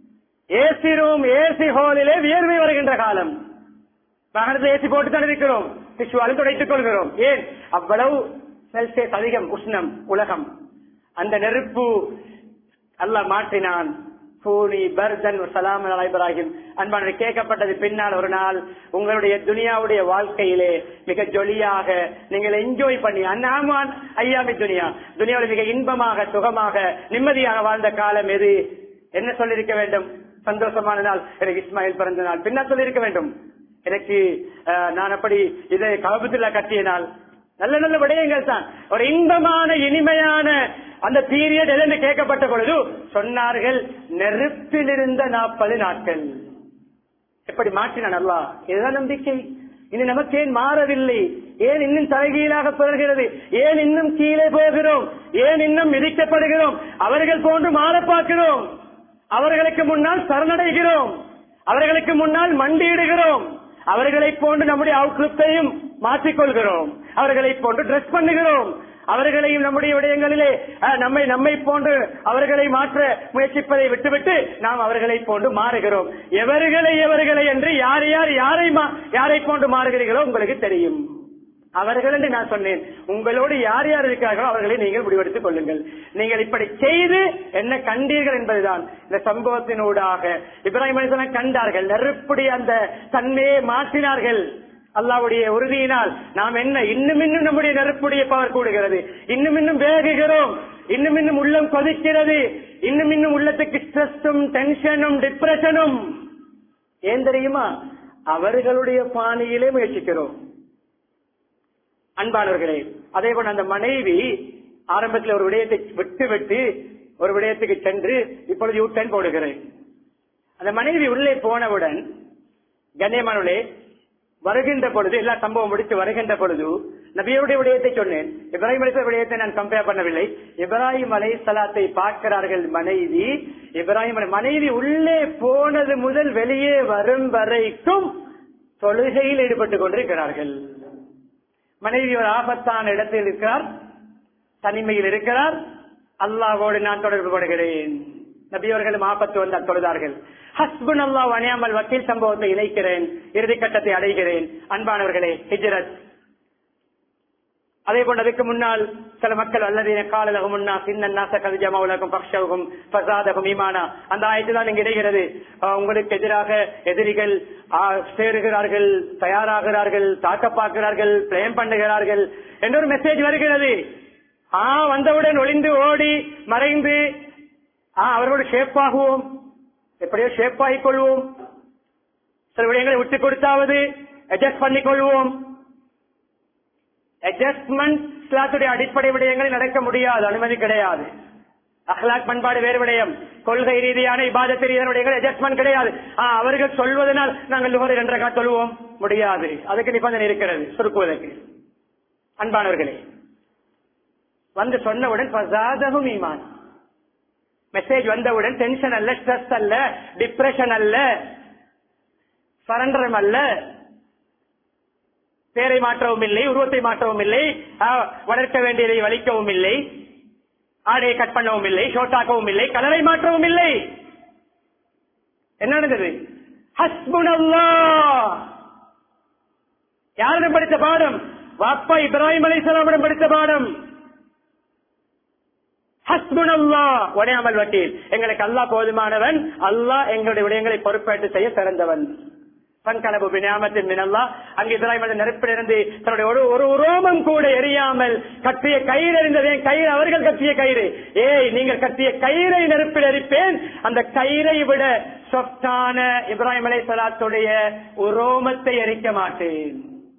ஏசி ரூம் ஏசி ஹாலிலே வியர்வை வருகின்ற காலம் வாகனத்தில் ஏசி போட்டு தான் இருக்கிறோம் டிஷ்யூவாலும் துடைத்துக் கொள்கிறோம் ஏன் அவ்வளவு செல்சியஸ் அதிகம் உஷ்ணம் உலகம் அந்த நெருப்பு அல்லாஹ் மாற்றினான் கூனி பர்தன் சலாம் அலா இப்ராஹிம் அன்பான கேட்கப்பட்டது பின்னால் ஒரு நாள் உங்களுடைய துனியாவுடைய வாழ்க்கையிலே மிக ஜொலியாக நீங்கள் என்ஜாய் பண்ணி அண்ணாமான் ஐயாமி துனியா துனியாவில் மிக இன்பமாக சுகமாக நிம்மதியாக வாழ்ந்த காலம் எது என்ன சொல்லியிருக்க வேண்டும் சந்தோஷமான நாள் எனக்கு இஸ்மாயில் பிறந்த நாள் பின்னால் சொல்லியிருக்க வேண்டும் எனக்கு அஹ், நான் அப்படி இதை கபத்துல்லா கட்டிய நாள் நல்ல நல்ல விடயங்கள் தான் ஒரு இன்பமான இனிமையான அந்த பீரியட் எதென்று கேட்கப்பட்ட பொழுது சொன்னார்கள் நெருப்பில் இருந்த நாற்பது நாட்கள் எப்படி மாற்றினான் அல்லாஹ் இதுதான் நம்பிக்கை இனி நமக்கு ஏன் மாறவில்லை ஏன் இன்னும் தலைகீழாக தொடர்கிறது ஏன் இன்னும் கீழே போகிறோம் ஏன் இன்னும் மிதிக்கப்படுகிறோம் அவர்கள் போன்று மாற பார்க்கிறோம் அவர்களுக்கு முன்னால் சரணடைகிறோம் அவர்களுக்கு முன்னால் மண்டியிடுகிறோம் அவர்களைப் போன்று நம்முடைய அவுட்லுக்கையும் மாற்றிக்கொள்கிறோம் அவர்களைப் போன்று ட்ரெஸ் பண்ணுகிறோம் அவர்களையும் நம்முடைய விடயங்களிலே அஹ், நம்மை நம்மை போன்று அவர்களை மாற்ற முயற்சிப்பதை விட்டுவிட்டு நாம் அவர்களை போன்று மாறுகிறோம் எவர்களை எவர்களை என்று யார் யார் யாரை மா- யாரை போன்று மாறுகிறீர்களோ உங்களுக்கு தெரியும் அவர்கள் என்று நான் சொன்னேன் உங்களோடு யார் யார் இருக்கிறார்களோ அவர்களை நீங்கள் முடிவெடுத்துக் கொள்ளுங்கள் நீங்கள் இப்படி செய்து என்ன கண்டீர்கள் என்பதுதான் இந்த சம்பவத்தினூடாக இப்ராஹிம் அலிஸ்லாம் கண்டார்கள் நெருப்புடைய அந்த தன்மையை மாற்றினார்கள் அல்லாவுடைய உறுதியினால் நாம் என்ன இன்னும் இன்னும் நம்முடைய நெருப்புடைய பவர் கூடுகிறது இன்னும் இன்னும் வேகுகிறோம் இன்னும் இன்னும் உள்ளம் கொதிக்கிறது இன்னும் இன்னும் உள்ளத்துக்கு ஸ்ட்ரெஸ்ஸும் டென்ஷனும் டிப்ரெஷனும் ஏன் தெரியுமா அவர்களுடைய பாணியிலே முயற்சிக்கிறோம் அன்பானவர்களே அதே போல அந்த மனைவி ஆரம்பத்தில் ஒரு விடயத்தை விட்டு விட்டு ஒரு விடயத்துக்கு சென்று இப்பொழுது யூ டர்ன் போடுகிறேன் அந்த மனைவி உள்ளே போனவுடன் கண்ணியமானவர்களே வருகின்ற பொழுது எல்லா சம்பவம் முடித்து வருகின்ற பொழுது நபியுடைய விடயத்தை சொன்னேன் இப்ராஹிம் அலை விடயத்தை நான் கம்பேர் பண்ணவில்லை இப்ராஹிம் அலை சலாத்தை பார்க்கிறார்கள் மனைவி இப்ராஹிம் அலை- மனைவி உள்ளே போனது முதல் வெளியே வரும் வரைக்கும் தொழுகையில் ஈடுபட்டுக் கொண்டிருக்கிறார்கள் மனைவி ஒரு ஆபத்தான இடத்தில் இருக்கிறார் தனிமையில் இருக்கிறார் அல்லாஹ்வோடு நான் தொடர்பு படுகிறேன் நபியவர்களும் ஆபத்து வந்தால் தொழுதார்கள் ஹஸ்புன் அல்லாஹ் அணியாமல் வக்கீல் சம்பவத்தை இணைக்கிறேன் இறுதி கட்டத்தை அடைகிறேன் அன்பானவர்களே ஹிஜ்ரத் அதே போன்று அதுக்கு முன்னால் சில மக்கள் அல்லது காலலகம் முன்னா சின்ன நாச கவிஜமாவுலகம் பக்ஷவுகும் பசாதகும் ஈமானா அந்த ஆயத்து தான் இங்கு இடைகிறது ஆஹ் உங்களுக்கு எதிராக எதிரிகள் ஆஹ், சேருகிறார்கள் தயாராகிறார்கள் தாக்க பார்க்கிறார்கள் பிளேம் பண்ணுகிறார்கள் என்ற ஒரு மெசேஜ் வருகிறது ஆ வந்தவுடன் ஒளிந்து ஓடி மறைந்து ஆ அவர்களோடு ஷேப் ஆகுவோம் எப்படியோ ஷேப் ஆகிக் கொள்வோம் சில விடயங்களை விட்டு கொடுத்தாவது அட்ஜஸ்ட் பண்ணிக் கொள்வோம் அட்ஜஸ்ட்மெண்ட் இஸ்லாத்துடைய அடிப்படை விடயங்களில் நடக்க முடியாது அனுமதி கிடையாது அஹ்லாக் பண்பாடு வேறு விடயம் கொள்கை ரீதியான இபாதத்து ரீதியான விடயங்கள் அட்ஜஸ்ட்மெண்ட் கிடையாது ஆ, அவர்கள் சொல்வதனால் நாங்கள் லுகர் என்ற சொல்லுவோம் முடியாது அதுக்கு நிபந்தனை இருக்கிறது சுருக்குவதற்கு அன்பானவர்களே வந்து சொன்னவுடன் ஃபஸாதஹும் ஈமான் மெசேஜ் வந்தவுடன் டென்ஷன் அல்ல ஸ்ட்ரெஸ் அல்ல டிப்ரெஷன் அல்ல சரண்டரம் அல்ல பேரை மாற்றவும் இல்லை உருவத்தை மாற்றவும் இல்லை ஆ, வளர்க்க வேண்டியதை வலிக்கவும் இல்லை ஆடையை கட் பண்ணவும் இல்லை ஷோட்டாக்கவும் இல்லை கலரை மாற்றவும் இல்லை என்ன நடந்தது ஹஸ்புனல்லாஹ் யாரிடம் படித்த பாடம் வாப்பா இப்ராஹிம் அலைஹிஸ்ஸலாமிடம் படித்த பாடம் ஹஸ்புனல்லா உடையாமல் வக்கீல் எங்களுக்கு அல்லாஹ் போதுமானவன் அல்லாஹ் எங்களுடைய விடயங்களை பொறுப்பேற்று செய்ய சிறந்தவன் பன்கனபு பினாமத்தின் மினல்லா அங்கு இப்ராஹிம் அந்த நெருப்பிலிருந்து தன்னுடைய ஒரு ஒரு உரோமம் கூட எரியாமல் கட்டிய கயிறு எறிந்ததே கயிறு அவர்கள் கட்டிய கயிறு ஏய் நீங்கள் கட்டிய கயிறை நெருப்பில் எரிப்பேன் அந்த கயிறை விட சொத்தான இப்ராஹிம் அலை சலாத்துடைய உரோமத்தை எரிக்க மாட்டேன்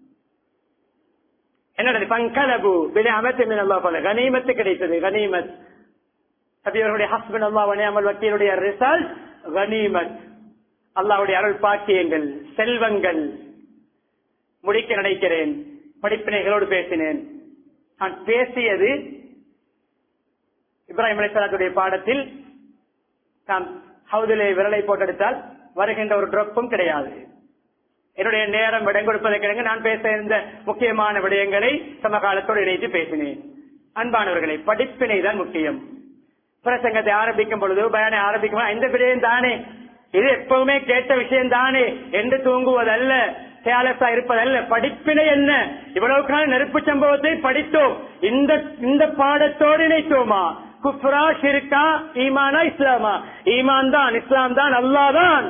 என்னது பங்கலபு பினாமத்தின் மினல்லா போல கனிமத்து கிடைத்தது கனிமத் நபியவர்களுடைய ஹஸ்பண்ட் அல்லா வணியாமல் வக்கீலுடைய ரிசல்ட் கனிமத் அல்லாவுடைய அருள் பாக்கியங்கள் செல்வங்கள் முடிக்க நினைக்கிறேன் படிப்பினைகளோடு பேசினேன் நான் பேசியது இப்ராஹிம் அலிஸ்லாத்துடைய பாடத்தில் நாம் ஹவுதிலே விரலை போட்டெடுத்தால் வருகின்ற ஒரு ட்ரப்பும் கிடையாது என்னுடைய நேரம் இடம் கொடுப்பதற்கு நான் பேச இருந்த முக்கியமான விடயங்களை சமகாலத்தோடு இணைத்து பேசினேன் அன்பானவர்களை படிப்பினை தான் முக்கியம் பிரசங்கத்தை ஆரம்பிக்கும் பொழுது பயனை ஆரம்பிக்கும் இந்த விடயம் தானே இது எப்பவுமே கேட்ட விஷயம் தானே என்று தூங்குவதல்ல கேலஸா இருப்பதல்ல படிப்பினை என்ன இவ்வளவு கால நெருப்பு சம்பவத்தை படித்தோம் இந்த இந்த பாடத்தோடு இணைத்தோமா குப்ரா ஷிர்கா ஈமானா இஸ்லாமா ஈமான் தான் இஸ்லாம் தான் அல்லாதான்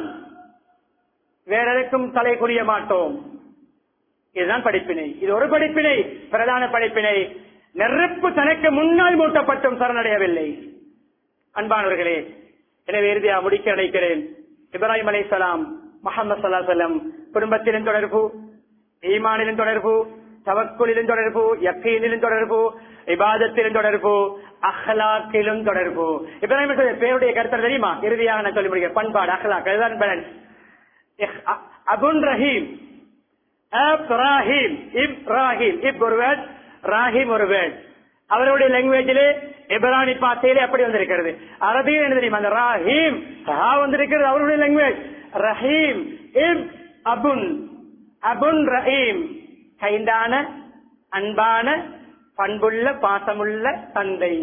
வேற எதற்கும் தலை குறிய மாட்டோம் இதுதான் படிப்பினை இது ஒரு படிப்பினை பிரதான படிப்பினை நெருப்பு தனக்கு முன்னால் மூட்டப்பட்டும் சரணடையவில்லை அன்பானவர்களே எனவே இறுதியா முடிக்க நினைக்கிறேன் இப்ராஹிம் அலைசலாம் முகமது சல்லா செல்லம் குடும்பத்திலும் தொடர்பு ஈமானிலும் தொடர்பு தவக்குலிலும் தொடர்பு யக்கீனிலும் தொடர்பு இபாதத்திலும் தொடர்பு அஹ்லாக்கிலும் தொடர்பு இப்ராஹிம் அலைஹிஸ்ஸலாம் பேருடைய கருத்து தெரியுமா இறுதியாக நான் சொல்லி முடிக்கிறேன் பண்பாடு அஹ்லாக் அதுதான் பேலன்ஸ் அபுன் ரஹீம் இப்ராஹிம் இப்ராஹிம் இப் ஒரு வேர்ட் ராஹிம் ஒரு வேர்ட் அவருடைய லாங்குவேஜிலே எபரானி பாசையிலே அப்படி வந்திருக்கிறது அரபியில் என்ன தெரியுமா அந்த ராஹீம் ஹா வந்திருக்கிறது அவருடைய லாங்குவேஜ் ரஹீம் இப் அபுன் அபுன் ரஹீம் கைண்டான அன்பான பண்புள்ள பாசமுள்ள தந்தை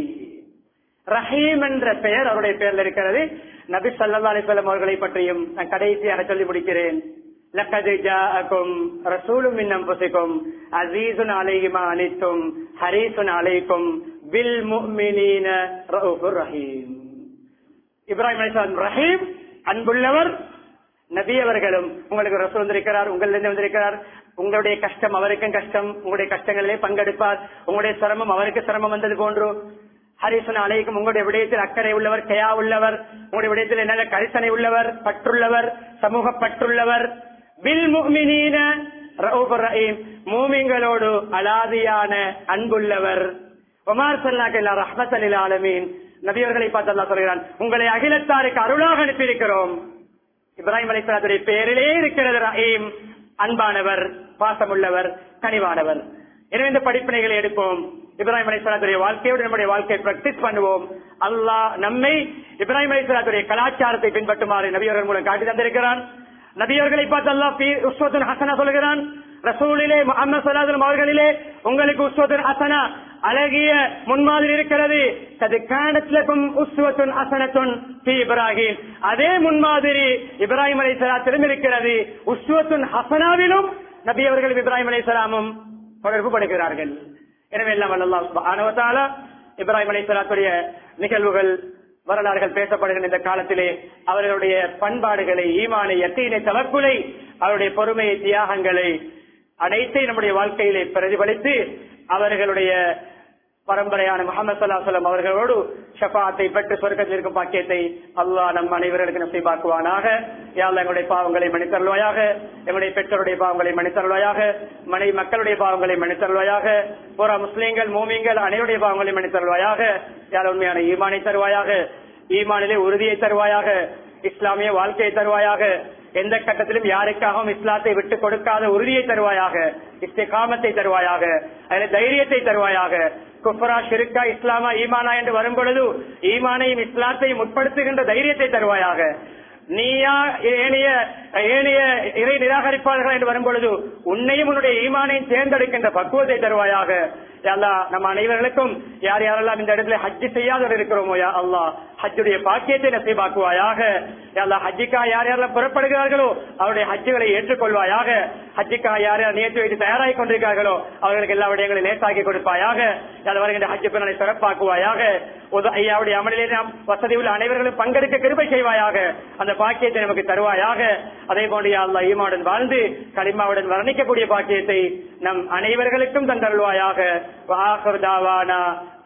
ரஹீம் என்ற பெயர் அவருடைய பெயர்ல இருக்கிறது நபி சல்லா அலிஸ்லாம் அவர்களை பற்றியும் நான் கடைசியாக சொல்லி முடிக்கிறேன் لقد جاءكم رسول من انفسكم عزيز عليه ما عنتم حريص عليكم بالمؤمنين رؤوف رحيم இப்ராஹிம் அலிஸ்லாம் ரஹீம் அன்புள்ளவர் நபி அவர்களும் உங்களுக்கு ரசூல் வந்திருக்கிறார் உங்களிலிருந்து வந்திருக்கிறார் உங்களுடைய கஷ்டம் அவருக்கும் கஷ்டம் உங்களுடைய கஷ்டங்களிலே பங்கெடுப்பார் உங்களுடைய சிரமம் அவருக்கு சிரமம் வந்தது போன்று ஹரிசன் அலைக்கும் உங்களுடைய விடயத்தில் அக்கறை உள்ளவர் கயா உள்ளவர் உங்களுடைய விடயத்தில் என்ன கரிசனை உள்ளவர் பற்றுள்ளவர் சமூக பற்றுள்ளவர் பில் முஹ்மினீன ரவுஃபுர் ரஹீம் மூமிங்களோடு அலாதியான அன்புள்ளவர் ஒமார் சல்லாக்கல்லா ரஹ்மத்தலில் ஆலமீன் நபியவர்களை பார்த்து அல்லாஹ் சொல்கிறான் உங்களை அகிலத்தாருக்கு அருளாக அனுப்பியிருக்கிறோம் இப்ராஹிம் அலிஸ்லாத்துடைய பெயரிலே இருக்கிறது ரஹீம் அன்பானவர் பாசமுள்ளவர் கனிவானவர் எனவே இந்த படிப்பினைகளை எடுப்போம் இப்ராஹிம் அலிஸ்லாத்துடைய வாழ்க்கையோடு நம்முடைய வாழ்க்கையை பிராக்டிஸ் பண்ணுவோம் அல்லாஹ் நம்மை இப்ராஹிம் அலிஸ்லாத்துடைய கலாச்சாரத்தை பின்பற்றுமாறு நபியர்கள் மூலம் காட்டி தந்திருக்கிறான் நபியர்களை பார்த்து அல்லாஹ் உஸ்வத்துன் ஹசனா சொல்கிறான் ரசூலிலே முகமது சலாதம் அவர்களிலே உங்களுக்கு உஸ்வத்துன் ஹசனா அழகிய முன்மாதிரி இருக்கிறது அது காணத்திலும் உஸ்வத்துன் ஹசனத்துன் பி இப்ராஹிம் அதே முன்மாதிரி இப்ராஹிம் அலை சலாத்திலும் இருக்கிறது உஸ்வத்துன் ஹசனாவிலும் நபி அவர்கள் இப்ராஹிம் அலை சலாமும் தொடர்பு படுகிறார்கள் எனவே எல்லாம் அல்லாஹ் இப்ராஹிம் அலை சலாத்துடைய நிகழ்வுகள் வரலாறுகள் பேசப்படுகின்ற இந்த காலத்திலே அவர்களுடைய பண்பாடுகளை ஈமானை எத்தீனை தவக்குலை அவருடைய பொறுமையை தியாகங்களை அனைத்தையும் நம்முடைய வாழ்க்கையிலே பிரதிபலித்து அவர்களுடைய பரம்பரையான முகமது சல்லாஹலம் அவர்களோடு ஷபாத்தை பெற்று சொர்க்கத்தில் இருக்கும் பாக்கியத்தை அல்லாஹ் நம் அனைவர்களுக்கு நசைபாக்குவானாக யாழ் எங்களுடைய பாவங்களை மன்னித்தருள்வாயாக எங்களுடைய பெற்றோருடைய பாவங்களை மன்னித்தருள்வாயாக மனை மக்களுடைய பாவங்களை மன்னித்தருள்வாயாக புற முஸ்லீம்கள் மூமிங்கள் அனைவருடைய பாவங்களை மன்னித்தருள்வாயாக யாழ் உண்மையான ஈமானை தருவாயாக ஈமானிலே உறுதியை தருவாயாக இஸ்லாமிய வாழ்க்கையை தருவாயாக எந்த கட்டத்திலும் யாருக்காகவும் இஸ்லாத்தை விட்டு கொடுக்காத உறுதியை தருவாயாக இஸ்திகாமத்தை தருவாயாக அதில் தைரியத்தை தருவாயாக குஃபரா ஷிருக்கா இஸ்லாமா ஈமானா என்று வரும் பொழுது ஈமானையும் இஸ்லாத்தையும் உட்படுத்துகின்ற தைரியத்தை தருவாயாக நீயா ஏனைய ஏனைய இறை நிராகரிப்பாளர்கள் என்று வரும் பொழுது உன்னையும் உன்னுடைய ஈமானையும் தேர்ந்தெடுக்கின்ற பக்குவத்தை தருவாயாக அல்லா நம்ம அனைவர்களுக்கும் யார் யாரெல்லாம் இந்த இடத்துல ஹஜ்ஜு செய்யாத இருக்கிறோமோ யா அல்லா ஹஜ்ஜுடைய பாக்கியத்தை நசைபாக்குவாயாக அல்லா ஹஜ்ஜிக்கா யார் யாரெல்லாம் புறப்படுகிறார்களோ அவருடைய ஹஜ்ஜுகளை ஏற்றுக்கொள்வாயாக ஹஜ்ஜிக்கா யார் யார் நேற்று வைத்து தயாராகி கொண்டிருக்கிறார்களோ அவர்களுக்கு எல்லா விடயங்களையும் லேசாக்கி கொடுப்பாயாக யார் வருகின்ற ஹஜ்ஜு பின்னலை சிறப்பாக்குவாயாக ஐயாவுடைய அமலிலே நாம் வசதி உள்ள அனைவர்களும் பங்கெடுக்க கிருபை செய்வாயாக அந்த பாக்கியத்தை நமக்கு தருவாயாக அதே போன்று அல்லா ஈமாவுடன் வாழ்ந்து களிமாவுடன் வர்ணிக்கக்கூடிய பாக்கியத்தை நம் அனைவர்களுக்கும் தந்தருள்வாயாக